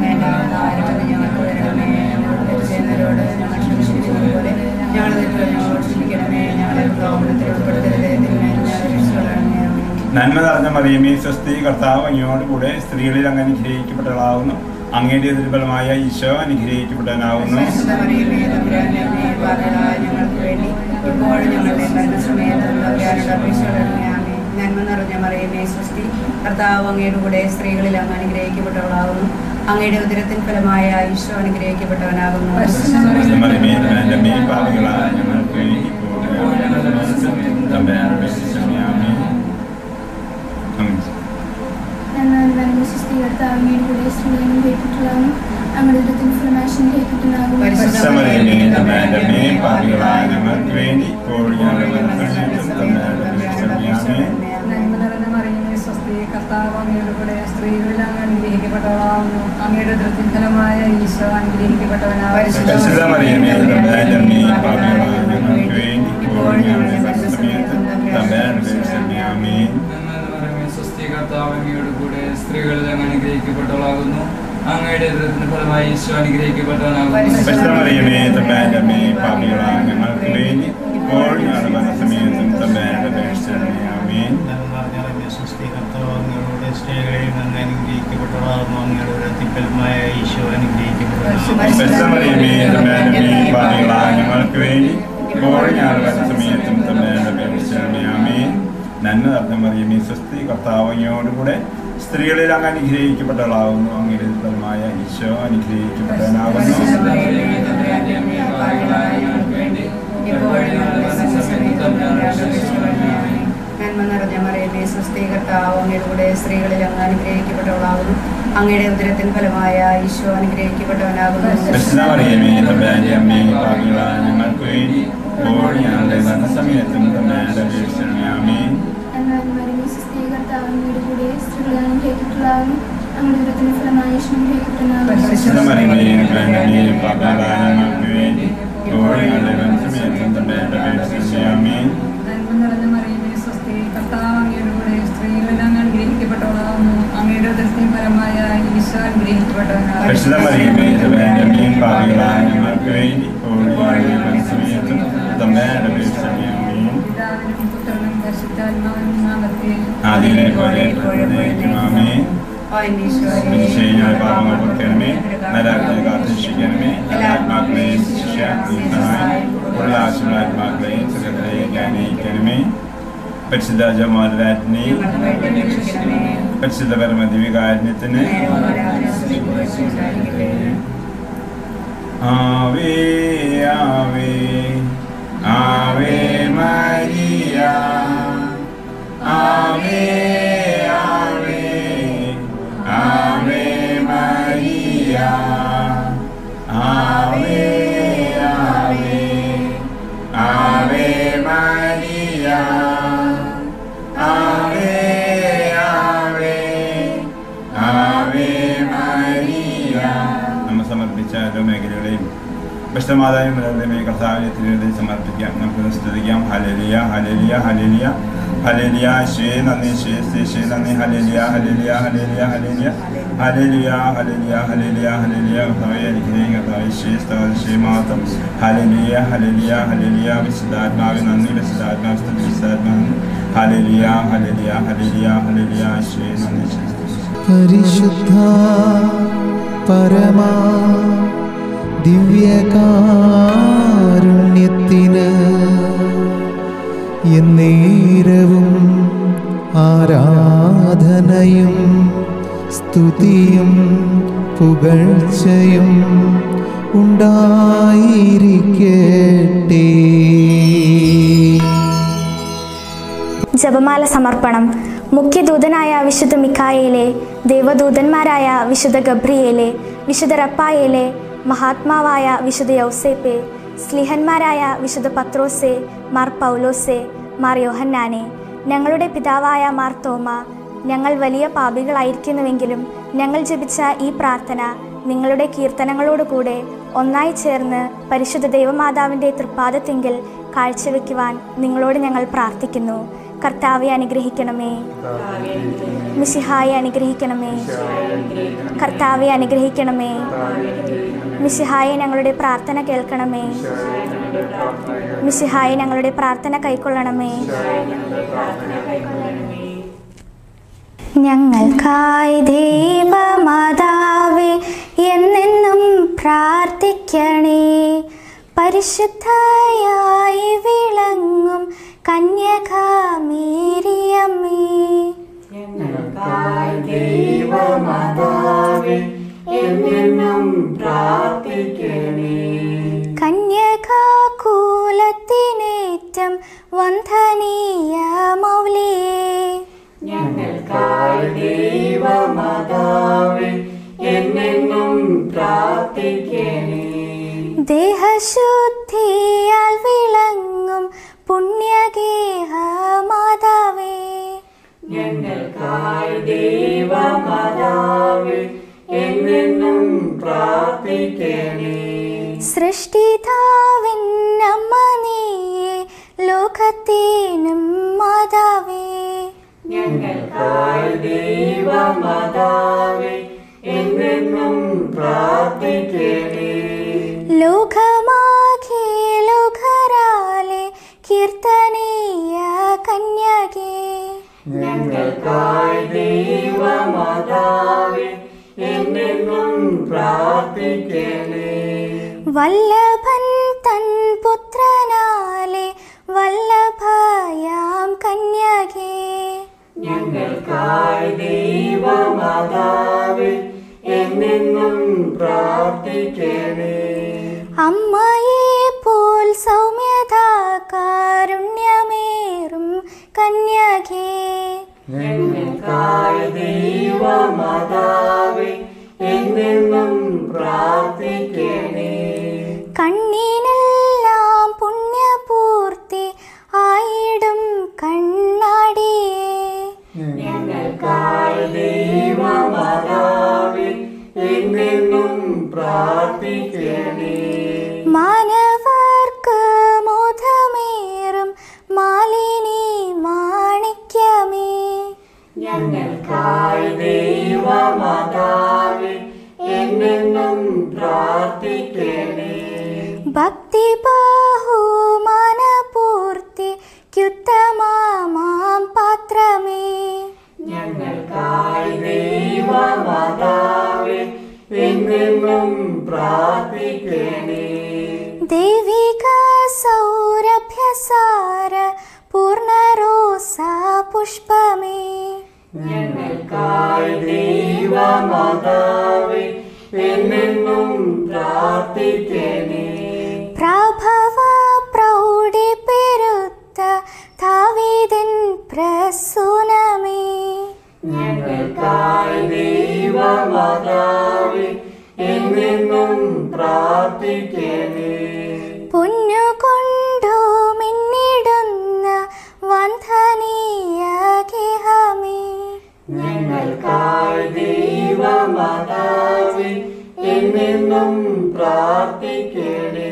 നന്മ നിറഞ്ഞ മറിയമേ സ്വസ്തി കർത്താവ് അങ്ങയോടുകൂടെ സ്ത്രീകളിൽ അങ്ങ് അനുഗ്രഹിക്കപ്പെട്ടവളാവുന്നു അങ്ങയുടെ ദുർബലമായ ഈശോ അനുഗ്രഹിക്കപ്പെട്ടവനാവുന്നു നന്മ നിറഞ്ഞ മറിയമേ സൃഷ്ടി കർത്താവ് അങ്ങയുടെ കൂടെ സ്ത്രീകളിൽ അങ്ങ് അനുഗ്രഹിക്കപ്പെട്ടവളാകുന്നു അങ്ങയുടെ ഉദരത്തിൻ ഫലമായ ഈശോ അനുഗ്രഹിക്കപ്പെട്ടവനാകുന്നു മറിയമേ തന്റെ മേ പാപികളായ ഞങ്ങൾക്ക് വേണ്ടി ഇപ്പോഴും ഞങ്ങളുടെ മരണസമയത്തും തമ്പുരാനോട് അപേക്ഷിക്കണമേ. ആമേൻ. ആമേൻ. എന്നാൽ വരുന്ന സൃഷ്ടികർത്താവിനോട് കൂടെ സ്ത്രീകളും കേട്ടിട്ടുള്ളതും നമ്മുടെ ഇടത്തിന് ഫലമാശം കേട്ടിട്ടുണ്ടാകും പരിശുദ്ധമറിയമേ തമ്പുരാന്റെ മേ പാപികളായ ഞങ്ങൾക്ക് വേണ്ടി ഇപ്പോഴും ഞങ്ങളുടെ മരണസമയത്തും തമ്പുരാനോട് അപേക്ഷിക്കണമേ. ആമേൻ. നന്മ നിറഞ്ഞ മറിയമേ സ്വസ്തി കർത്താവ് അങ്ങയുടെ കൂടെ സ്ത്രീകളിൽ അങ്ങ് അനുഗ്രഹിക്കപ്പെട്ടവളാകുന്നു അങ്ങയുടെ ഉദരത്തിൻ ഫലമായ ഈശോ അനുഗ്രഹിക്കപ്പെട്ടവനാകുന്നു പരിശുദ്ധമറിയമേ തമ്പുരാന്റെ മേ പാപികളായ ഞങ്ങൾക്ക് വേണ്ടി ഇപ്പോഴും ഞങ്ങളുടെ മരണസമയത്തും തമ്പുരാനോട് അപേക്ഷിക്കണമേ. ആമേൻ. കർത്താവങ്ങയുടെ കൂടെ സ്ത്രീകളിൽ അങ്ങ് അനുഗ്രഹിക്കപ്പെട്ടവളാകുന്നു അങ്ങയുടെ ദുരിതത്തിന്റെ ഫലമായി ഈശോ അനുഗ്രഹിക്കപ്പെട്ടവനാകുന്നു പരിശുദ്ധമറിയമേ തമ്പുരാന്റെ മേ പാപികളായ ഞങ്ങൾക്ക് വേണ്ടി ഇപ്പോഴും ഞങ്ങളുടെ മരണസമയത്തും തമ്പുരാനോട് അപേക്ഷിക്കണമേ. ആമേൻ. അങ്ങയുടെ സ്ത്രീകളിൽ നിന്ന് അനുഗ്രഹിക്കപ്പെട്ടവളാകുന്നു അങ്ങയുടെ ഉരത്തിപ്പലമായ ഈശോ അനുഗ്രഹിക്കപ്പെട്ടവളാകുന്നു പരിശുദ്ധമറിയമേ തമ്പുരാന്റെ മേ പാപികളായ ഞങ്ങൾക്ക് വേണ്ടി ഇപ്പോഴും ഞങ്ങളുടെ മരണസമയത്തും തമ്പുരാനോട് അപേക്ഷിക്കണമേ. ആമേൻ. നന്മ നിറഞ്ഞ മറിയമേ സ്വസ്തി കർത്താവ് അങ്ങയോടുകൂടെ സ്ത്രീകളിൽ അങ്ങ് അനുഗ്രഹിക്കപ്പെട്ടവളാകുന്നു അങ്ങയുടെ ഫലമായ ഈശോ അനുഗ്രഹിക്കപ്പെട്ടവനാകുന്നു നന്മ നിറഞ്ഞ മറിയമേ സ്വസ്തി കർത്താവ് അങ്ങയുടെ കൂടെ സ്ത്രീകളിൽ അങ്ങ് അനുഗ്രഹിക്കപ്പെട്ടവളാകുന്നു അങ്ങയുടെ ഉദരത്തിൻ ഫലമായ ഈശോ അനുഗ്രഹിക്കപ്പെട്ടവനാകുന്നു പരിശുദ്ധമറിയമേ തമ്പുരാന്റെ അമ്മേ പാപികളായ ഞങ്ങൾക്ക് വേണ്ടി ഇപ്പോഴും ഞങ്ങളുടെ മരണസമയത്തും തമ്പുരാനോട് അപേക്ഷിക്കണമേ. ആമേൻ. എന്നാൽ വരുന്ന സൃഷ്ടികർത്താവിനോട് കൂടെ സ്ത്രീകളും കേട്ടിട്ടുള്ളതും നമ്മുടെ ഇടത്തിന് ഫലമായ ഈശോ കേട്ടിട്ടുണ്ടാകും പരിശുദ്ധമറിയമേ തമ്പുരാന്റെ അമ്മേ പാപികളായ ഞങ്ങൾക്ക് വേണ്ടി ഇപ്പോഴും ഞങ്ങളുടെ മരണസമയത്തും തമ്പുരാനോട് അപേക്ഷിക്കണമേ. ആമേൻ. നന്മ നിറഞ്ഞ മറിയമേ സ്വസ്തി കർത്താവ് അങ്ങയുടെ കൂടെ സ്ത്രീകളിൽ അങ്ങ് അനുഗ്രഹിക്കപ്പെട്ടവളാകുന്നു അങ്ങയുടെ ഉദരത്തിൻ ഫലമായ ഈശോ അനുഗ്രഹിക്കപ്പെട്ടവനാകുന്നു പരിശുദ്ധമറിയമേ തമ്പുരാന്റെ അമ്മേ പാപികളായ ഞങ്ങൾക്ക് വേണ്ടി ഇപ്പോഴും ഞങ്ങളുടെ മരണസമയത്തും തമ്പുരാനോട് അപേക്ഷിക്കണമേ. ആമേൻ. പിതാവിനും പുത്രനും പരിശുദ്ധാത്മാവിനും നാമത്തിൽ ആദിയിലെ പോലെ ഇപ്പോഴും എന്നേക്കും. ആമേൻ. മനുഷ്യയുടെ പാപങ്ങൾ പൊറുക്കണമേ നരാജ്ഞയെ കാത്തുരക്ഷിക്കണമേ എല്ലാ ആത്മാക്കളെയും ശിക്ഷായി ഉള്ള ആശുള്ള ആത്മാക്കളെയും സുഖത്തിലേക്ക് അനുഗ്രഹിക്കണമേ പരിശുദ്ധ ജമാലാറ്റിനെ പരിശുദ്ധ പരമദിവികാരുണ്യത്തിന് ആവേ ആവേ ആവേ മരിയ ആവേ ആവേ ആവേ മരിയ ആവേ ആവേ ആവേ മരിയ ആവേ ആവേ ആവേ മരിയ നമ്മൾ സമർപ്പിച്ച ഓരോ മേഖലകളെയും വിശുദ്ധമാതായും മലയാളമേ കർത്താവിനെ തിരുവനന്തപുരം സമർപ്പിക്കാം നമുക്ക് സ്തുതിക്കാം ഹലേലിയ ഹലേലിയ ഹലേലിയ ഹലേലിയ ശേ നന്ദി ശേ സ്ത്രീ ശേ നന്ദി hallelujah hallelujah hallelujah hallelujah hallelujah hallelujah hallelujah hallelujah കർത്താവെ അനുഗ്രഹിക്കുക കർത്താവെ ശേ സ്തവ ശേ മാത്രം ഹലേലിയ ഹലേലിയ ഹലേലിയ വിശുദ്ധാത്മാവെ നന്ദി വിശുദ്ധാത്മാവ് സ്തുതി വിശുദ്ധാത്മാവ് ഹലേലിയ ഹലേലിയ ഹലേലിയ ഹലേലിയ ശേ നന്ദി ശേ സ്തുതി പരിശുദ്ധ പരമാ ദിവ്യകാരുണ്യത്തിന് എന്നേരവും ആരാധനയും സ്തുതിയും പുകഴ്ചയും ഉണ്ടായിരിക്കട്ടെ ജപമാല സമർപ്പണം മുഖ്യദൂതനായ വിശുദ്ധ മിക്കായേലെ ദേവദൂതന്മാരായ വിശുദ്ധ ഗബ്രിയേലെ വിശുദ്ധ റപ്പായേലെ മഹാത്മാവായ വിശുദ്ധ യൗസേപ്പെ സ്ലിഹന്മാരായ വിശുദ്ധ പത്രോസെ മാർ പൗലോസെ മാർ യോഹന്നാനെ ഞങ്ങളുടെ പിതാവായ മാർ തോമ ഞങ്ങൾ വലിയ പാപികളായിരിക്കുന്നുവെങ്കിലും ഞങ്ങൾ ജപിച്ച ഈ പ്രാർത്ഥന നിങ്ങളുടെ കീർത്തനങ്ങളോടുകൂടെ ഒന്നായി ചേർന്ന് പരിശുദ്ധ ദൈവമാതാവിൻ്റെ തൃപ്പാദത്തെങ്കിൽ കാഴ്ചവെക്കുവാൻ നിങ്ങളോട് ഞങ്ങൾ പ്രാർത്ഥിക്കുന്നു കർത്താവെ അനുഗ്രഹിക്കണമേ മിശിഹായെ അനുഗ്രഹിക്കണമേ കർത്താവെ അനുഗ്രഹിക്കണമേ മിശിഹായെ ഞങ്ങളുടെ പ്രാർത്ഥന കേൾക്കണമേ മിശിഹായെ ഞങ്ങളുടെ പ്രാർത്ഥന കൈക്കൊള്ളണമേ ഞങ്ങൾക്കായി ദൈവമാതാവേ എന്നെന്നും പ്രാർത്ഥിക്കണേ പരിശുദ്ധയായി വിളങ്ങും കന്യകാമേരിയമ്മേ ദൈവമാതാവേ എന്നെന്നും പ്രാർത്ഥിക്കണേ കന്യകാകൂലത്തിനേറ്റം വന്ധനീയ മൗലിയേ ഞങ്ങൾക്കായി ദൈവമാതാവേ എന്നെന്നും പ്രാർത്ഥിക്കണേ ദേഹശുദ്ധിയാൽ വിളങ്ങും പുണ്യഗേഹ മാതാവേ ഞങ്ങൾക്കായി ദൈവമാതാവേ എന്നെന്നും പ്രാർത്ഥിക്കണേ സൃഷ്ടിതാവിൻ അമ്മ നീയേ ലോകത്തേനും മാതാവേ ഞങ്ങൾക്കായി ദൈവമാതാവേ എന്നെന്നും പ്രാർത്ഥിക്കണേ ലോകമാകെ ലോകരാലെ കീർത്തനീയ കന്യകേ ഞങ്ങൾക്കായി ദൈവമാതാവേ എന്നെന്നും പ്രാർത്ഥിക്കണേ വല്ലഭൻ തൻ പുത്രനാലെ വല്ലഭയാം കന്യകേ ഞങ്ങൾക്കായി ദൈവമാതാവേ എന്നെന്നും പ്രാർത്ഥിക്കണേ അമ്മയെ പോൽ സൗമ്യത കാരുണ്യമേറും കന്യകേ ഞങ്ങൾക്കായി ദൈവമാതാവേ എന്നെന്നും പ്രാർത്ഥിക്കണേ കണ്ണിനെല്ലാം പുണ്യപൂർത്തി ആയിടും കണ്ണാടിയേ ഞങ്ങൾക്കായി ദൈവമാതാവേ എന്നെന്നും പ്രാർത്ഥിക്കണേ മാനവർക്ക് മോധമേറും മാലിനി മാണിക്യമേ ഞങ്ങൾക്കായി ദൈവമാതാവേ എന്നെന്നും പ്രാർത്ഥിക്കണേ ഭക്തി ബഹുമാനപൂർത്തി ക്യുത്തമാം പാത്രമേ ഞങ്ങൾക്കായി ദൈവമാതാവേ എന്നെന്നും പ്രാർത്ഥിക്കണേ ദൈവിക സൗരഭ്യസാര പൂർണ്ണരോസാ പുഷ്പമേ ഞങ്ങൾക്കായി ദൈവമാതാവേ എന്നെന്നും പ്രാർത്ഥിക്കണേ പ്രഭവ പ്രൗഢി പെരുത്ത താവീതിൻ പ്രസൂനമേ ഞങ്ങൾക്കായി ദൈവമാതാവേ എന്നെന്നും പ്രാർത്ഥിക്കണേ പൊന്നുകൊണ്ടു മിന്നിടുന്ന വന്ധനീയ ഗേഹമേ ഞങ്ങൾക്കായി ദൈവമാതാവേ എന്നെന്നും പ്രാർത്ഥിക്കണേ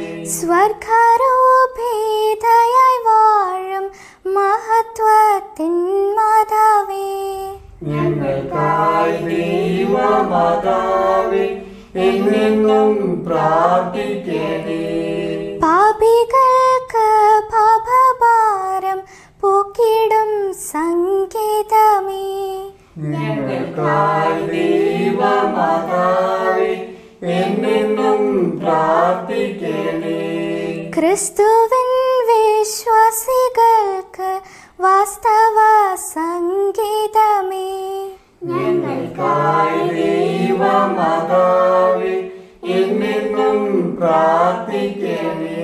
സ്വർഗാരോപേതയായി വാഴും മഹത്വത്തിൻ മാതാവേ ഞങ്ങൾക്കായി ദൈവമാതാവേ എന്നെന്നും പ്രാർത്ഥിക്കണേ പാപികൾക്ക് പാപഭാരം പോക്കിടും സംഗീതമേ ഞങ്ങൾക്കായി ദൈവമാതാവേ എന്നെന്നും പ്രാർത്ഥിക്കണേ ക്രിസ്തുവിൻ വിശ്വാസികൾക്ക് വാസ്തവ സംഗീതമേ ഞങ്ങൾക്കായി ദൈവമാതാവേ എന്നെന്നും പ്രാർത്ഥിക്കണേ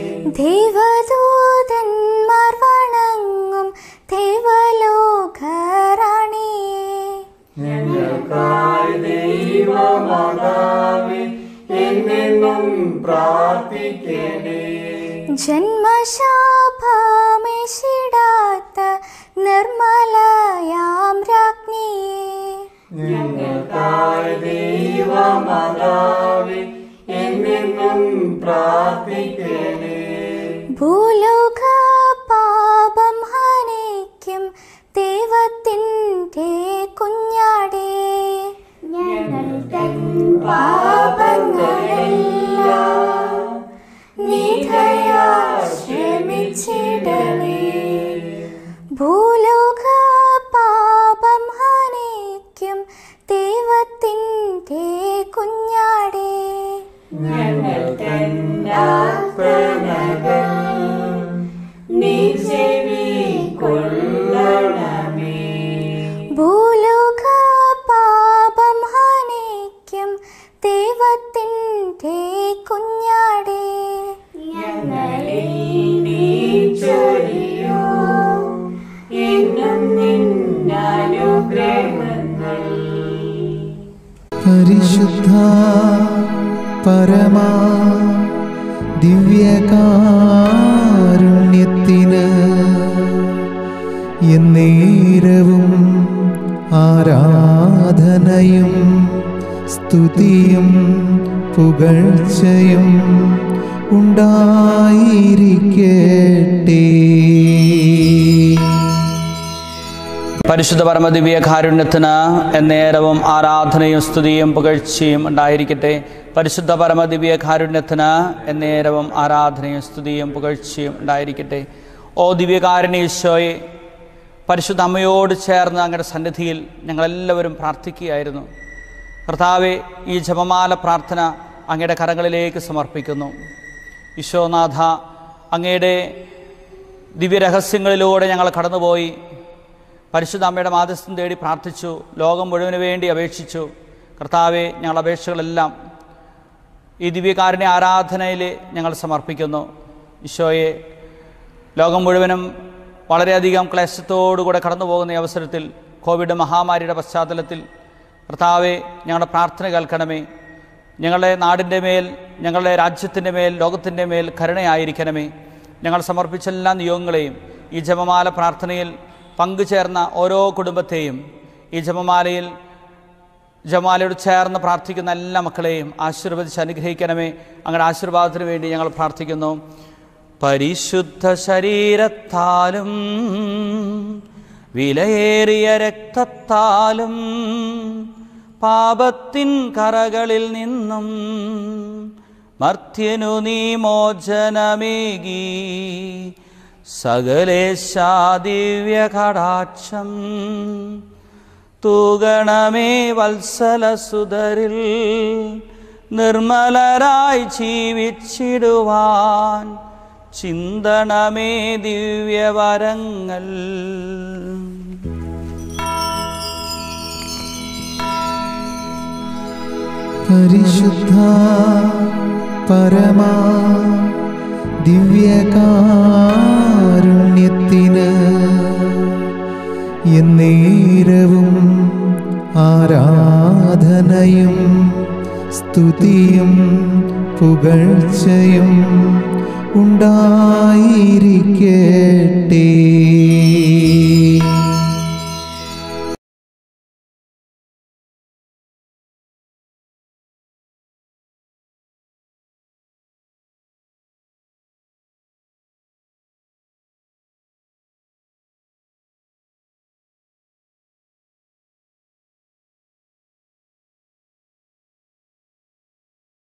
ദേവദൂതന്മാർ വണങ്ങും ദേവലോകറാണിയേ ഞങ്ങൾക്കായി ദൈവമാതാവേ എന്നെന്നും പ്രാർത്ഥിക്കണേ ജന്മശാപമേശിടാത്ത നിർമ്മലയാം രാജ്ഞിയേ ഞങ്ങൾക്കായി ദൈവമാതാവേ എന്നെന്നും പ്രാർത്ഥിക്കണേ ഭൂലോക പാപം ഹനിക്കും ദൈവത്തിൻ്റെ കുഞ്ഞാടേ ഞങ്ങൾ തൻ പാപങ്ങളെല്ലാം നിധയാ ക്ഷമിച്ചിടണേ ഭൂലോക പാപം ഹനിക്കും ദൈവത്തിൻ്റെ കുഞ്ഞാടേ ഞങ്ങൾ തൻ ആത്മനകൾ നീ ചെവി കൊള്ളണമേ ഭൂലോക പാപം ഹനിക്കും ദൈവത്തിൻ്റെ കുഞ്ഞാടേ ഞങ്ങളിൽ നീ ചൊരിയൂ എന്നും നിന്നനുഗ്രഹങ്ങൾ പരിശുദ്ധ പരമാ ദിവ്യകാരുണ്യത്തിന് എന്നേരവും ആരാധനയും സ്തുതിയും പുകഴ്ചയും ഉണ്ടായിരിക്കട്ടെ പരിശുദ്ധ പരമദിവ്യ കാരുണ്യത്തിന് എന്നേരവും ആരാധനയും സ്തുതിയും പുകഴ്ചയും ഉണ്ടായിരിക്കട്ടെ പരിശുദ്ധ പരമദിവ്യ കാരുണ്യത്തിന് എന്നേരവും ആരാധനയും സ്തുതിയും പുകഴ്ചയും ഉണ്ടായിരിക്കട്ടെ ഓ ദിവ്യകാരുണ്യ പരിശുദ്ധ അമ്മയോട് ചേർന്ന് അങ്ങയുടെ സന്നിധിയിൽ ഞങ്ങളെല്ലാവരും പ്രാർത്ഥിക്കുകയായിരുന്നു കർത്താവെ ഈ ജപമാല പ്രാർത്ഥന അങ്ങയുടെ കരങ്ങളിലേക്ക് സമർപ്പിക്കുന്നു ഈശോനാഥ അങ്ങയുടെ ദിവ്യരഹസ്യങ്ങളിലൂടെ ഞങ്ങൾ കടന്നുപോയി പരിശുദ്ധ അമ്മയുടെ മാധ്യസ്ഥം തേടി പ്രാർത്ഥിച്ചു ലോകം മുഴുവന് വേണ്ടി അപേക്ഷിച്ചു കർത്താവെ ഞങ്ങൾ അപേക്ഷകളെല്ലാം ഈ ദിവ്യകാരുണ്യ ആരാധനയിൽ ഞങ്ങൾ സമർപ്പിക്കുന്നു ഈശോയെ ലോകം മുഴുവനും വളരെയധികം ക്ലേശത്തോടുകൂടെ കടന്നു പോകുന്ന ഈ അവസരത്തിൽ കോവിഡ് മഹാമാരിയുടെ പശ്ചാത്തലത്തിൽ കർത്താവെ ഞങ്ങളുടെ പ്രാർത്ഥന കേൾക്കണമേ ഞങ്ങളുടെ നാടിൻ്റെ മേൽ ഞങ്ങളുടെ രാജ്യത്തിൻ്റെ മേൽ ലോകത്തിൻ്റെ മേൽ കരുണയായിരിക്കണമേ ഞങ്ങൾ സമർപ്പിച്ച എല്ലാ നിയോഗങ്ങളെയും ഈ ജപമാല പ്രാർത്ഥനയിൽ പങ്കുചേർന്ന ഓരോ കുടുംബത്തെയും ഈ ജപമാലയിൽ ജമാലയോട് ചേർന്ന് പ്രാർത്ഥിക്കുന്ന എല്ലാ മക്കളെയും ആശീർവദിച്ച് അനുഗ്രഹിക്കണമേ അങ്ങയുടെ ആശീർവാദത്തിന് വേണ്ടി ഞങ്ങൾ പ്രാർത്ഥിക്കുന്നു പരിശുദ്ധ ശരീരത്താലും വിലയേറിയ രക്തത്താലും പാപത്തിൻ കറകളിൽ നിന്നും മർത്യനു നീ മോചനമേകി സകലേശാദിവ്യ കടാക്ഷം തൂകണമേ വത്സലസുതരിൽ നിർമ്മലരായി ജീവിച്ചിടുവാൻ ചിന്തണമേ ദിവ്യവരങ്ങൾ പരിശുദ്ധ പരമാ ദിവ്യകാരുണ്യത്തിന് എന്നേരവും ആരാധനയും സ്തുതിയും പുകഴ്ചയും ഉണ്ടായിരിക്കട്ടെ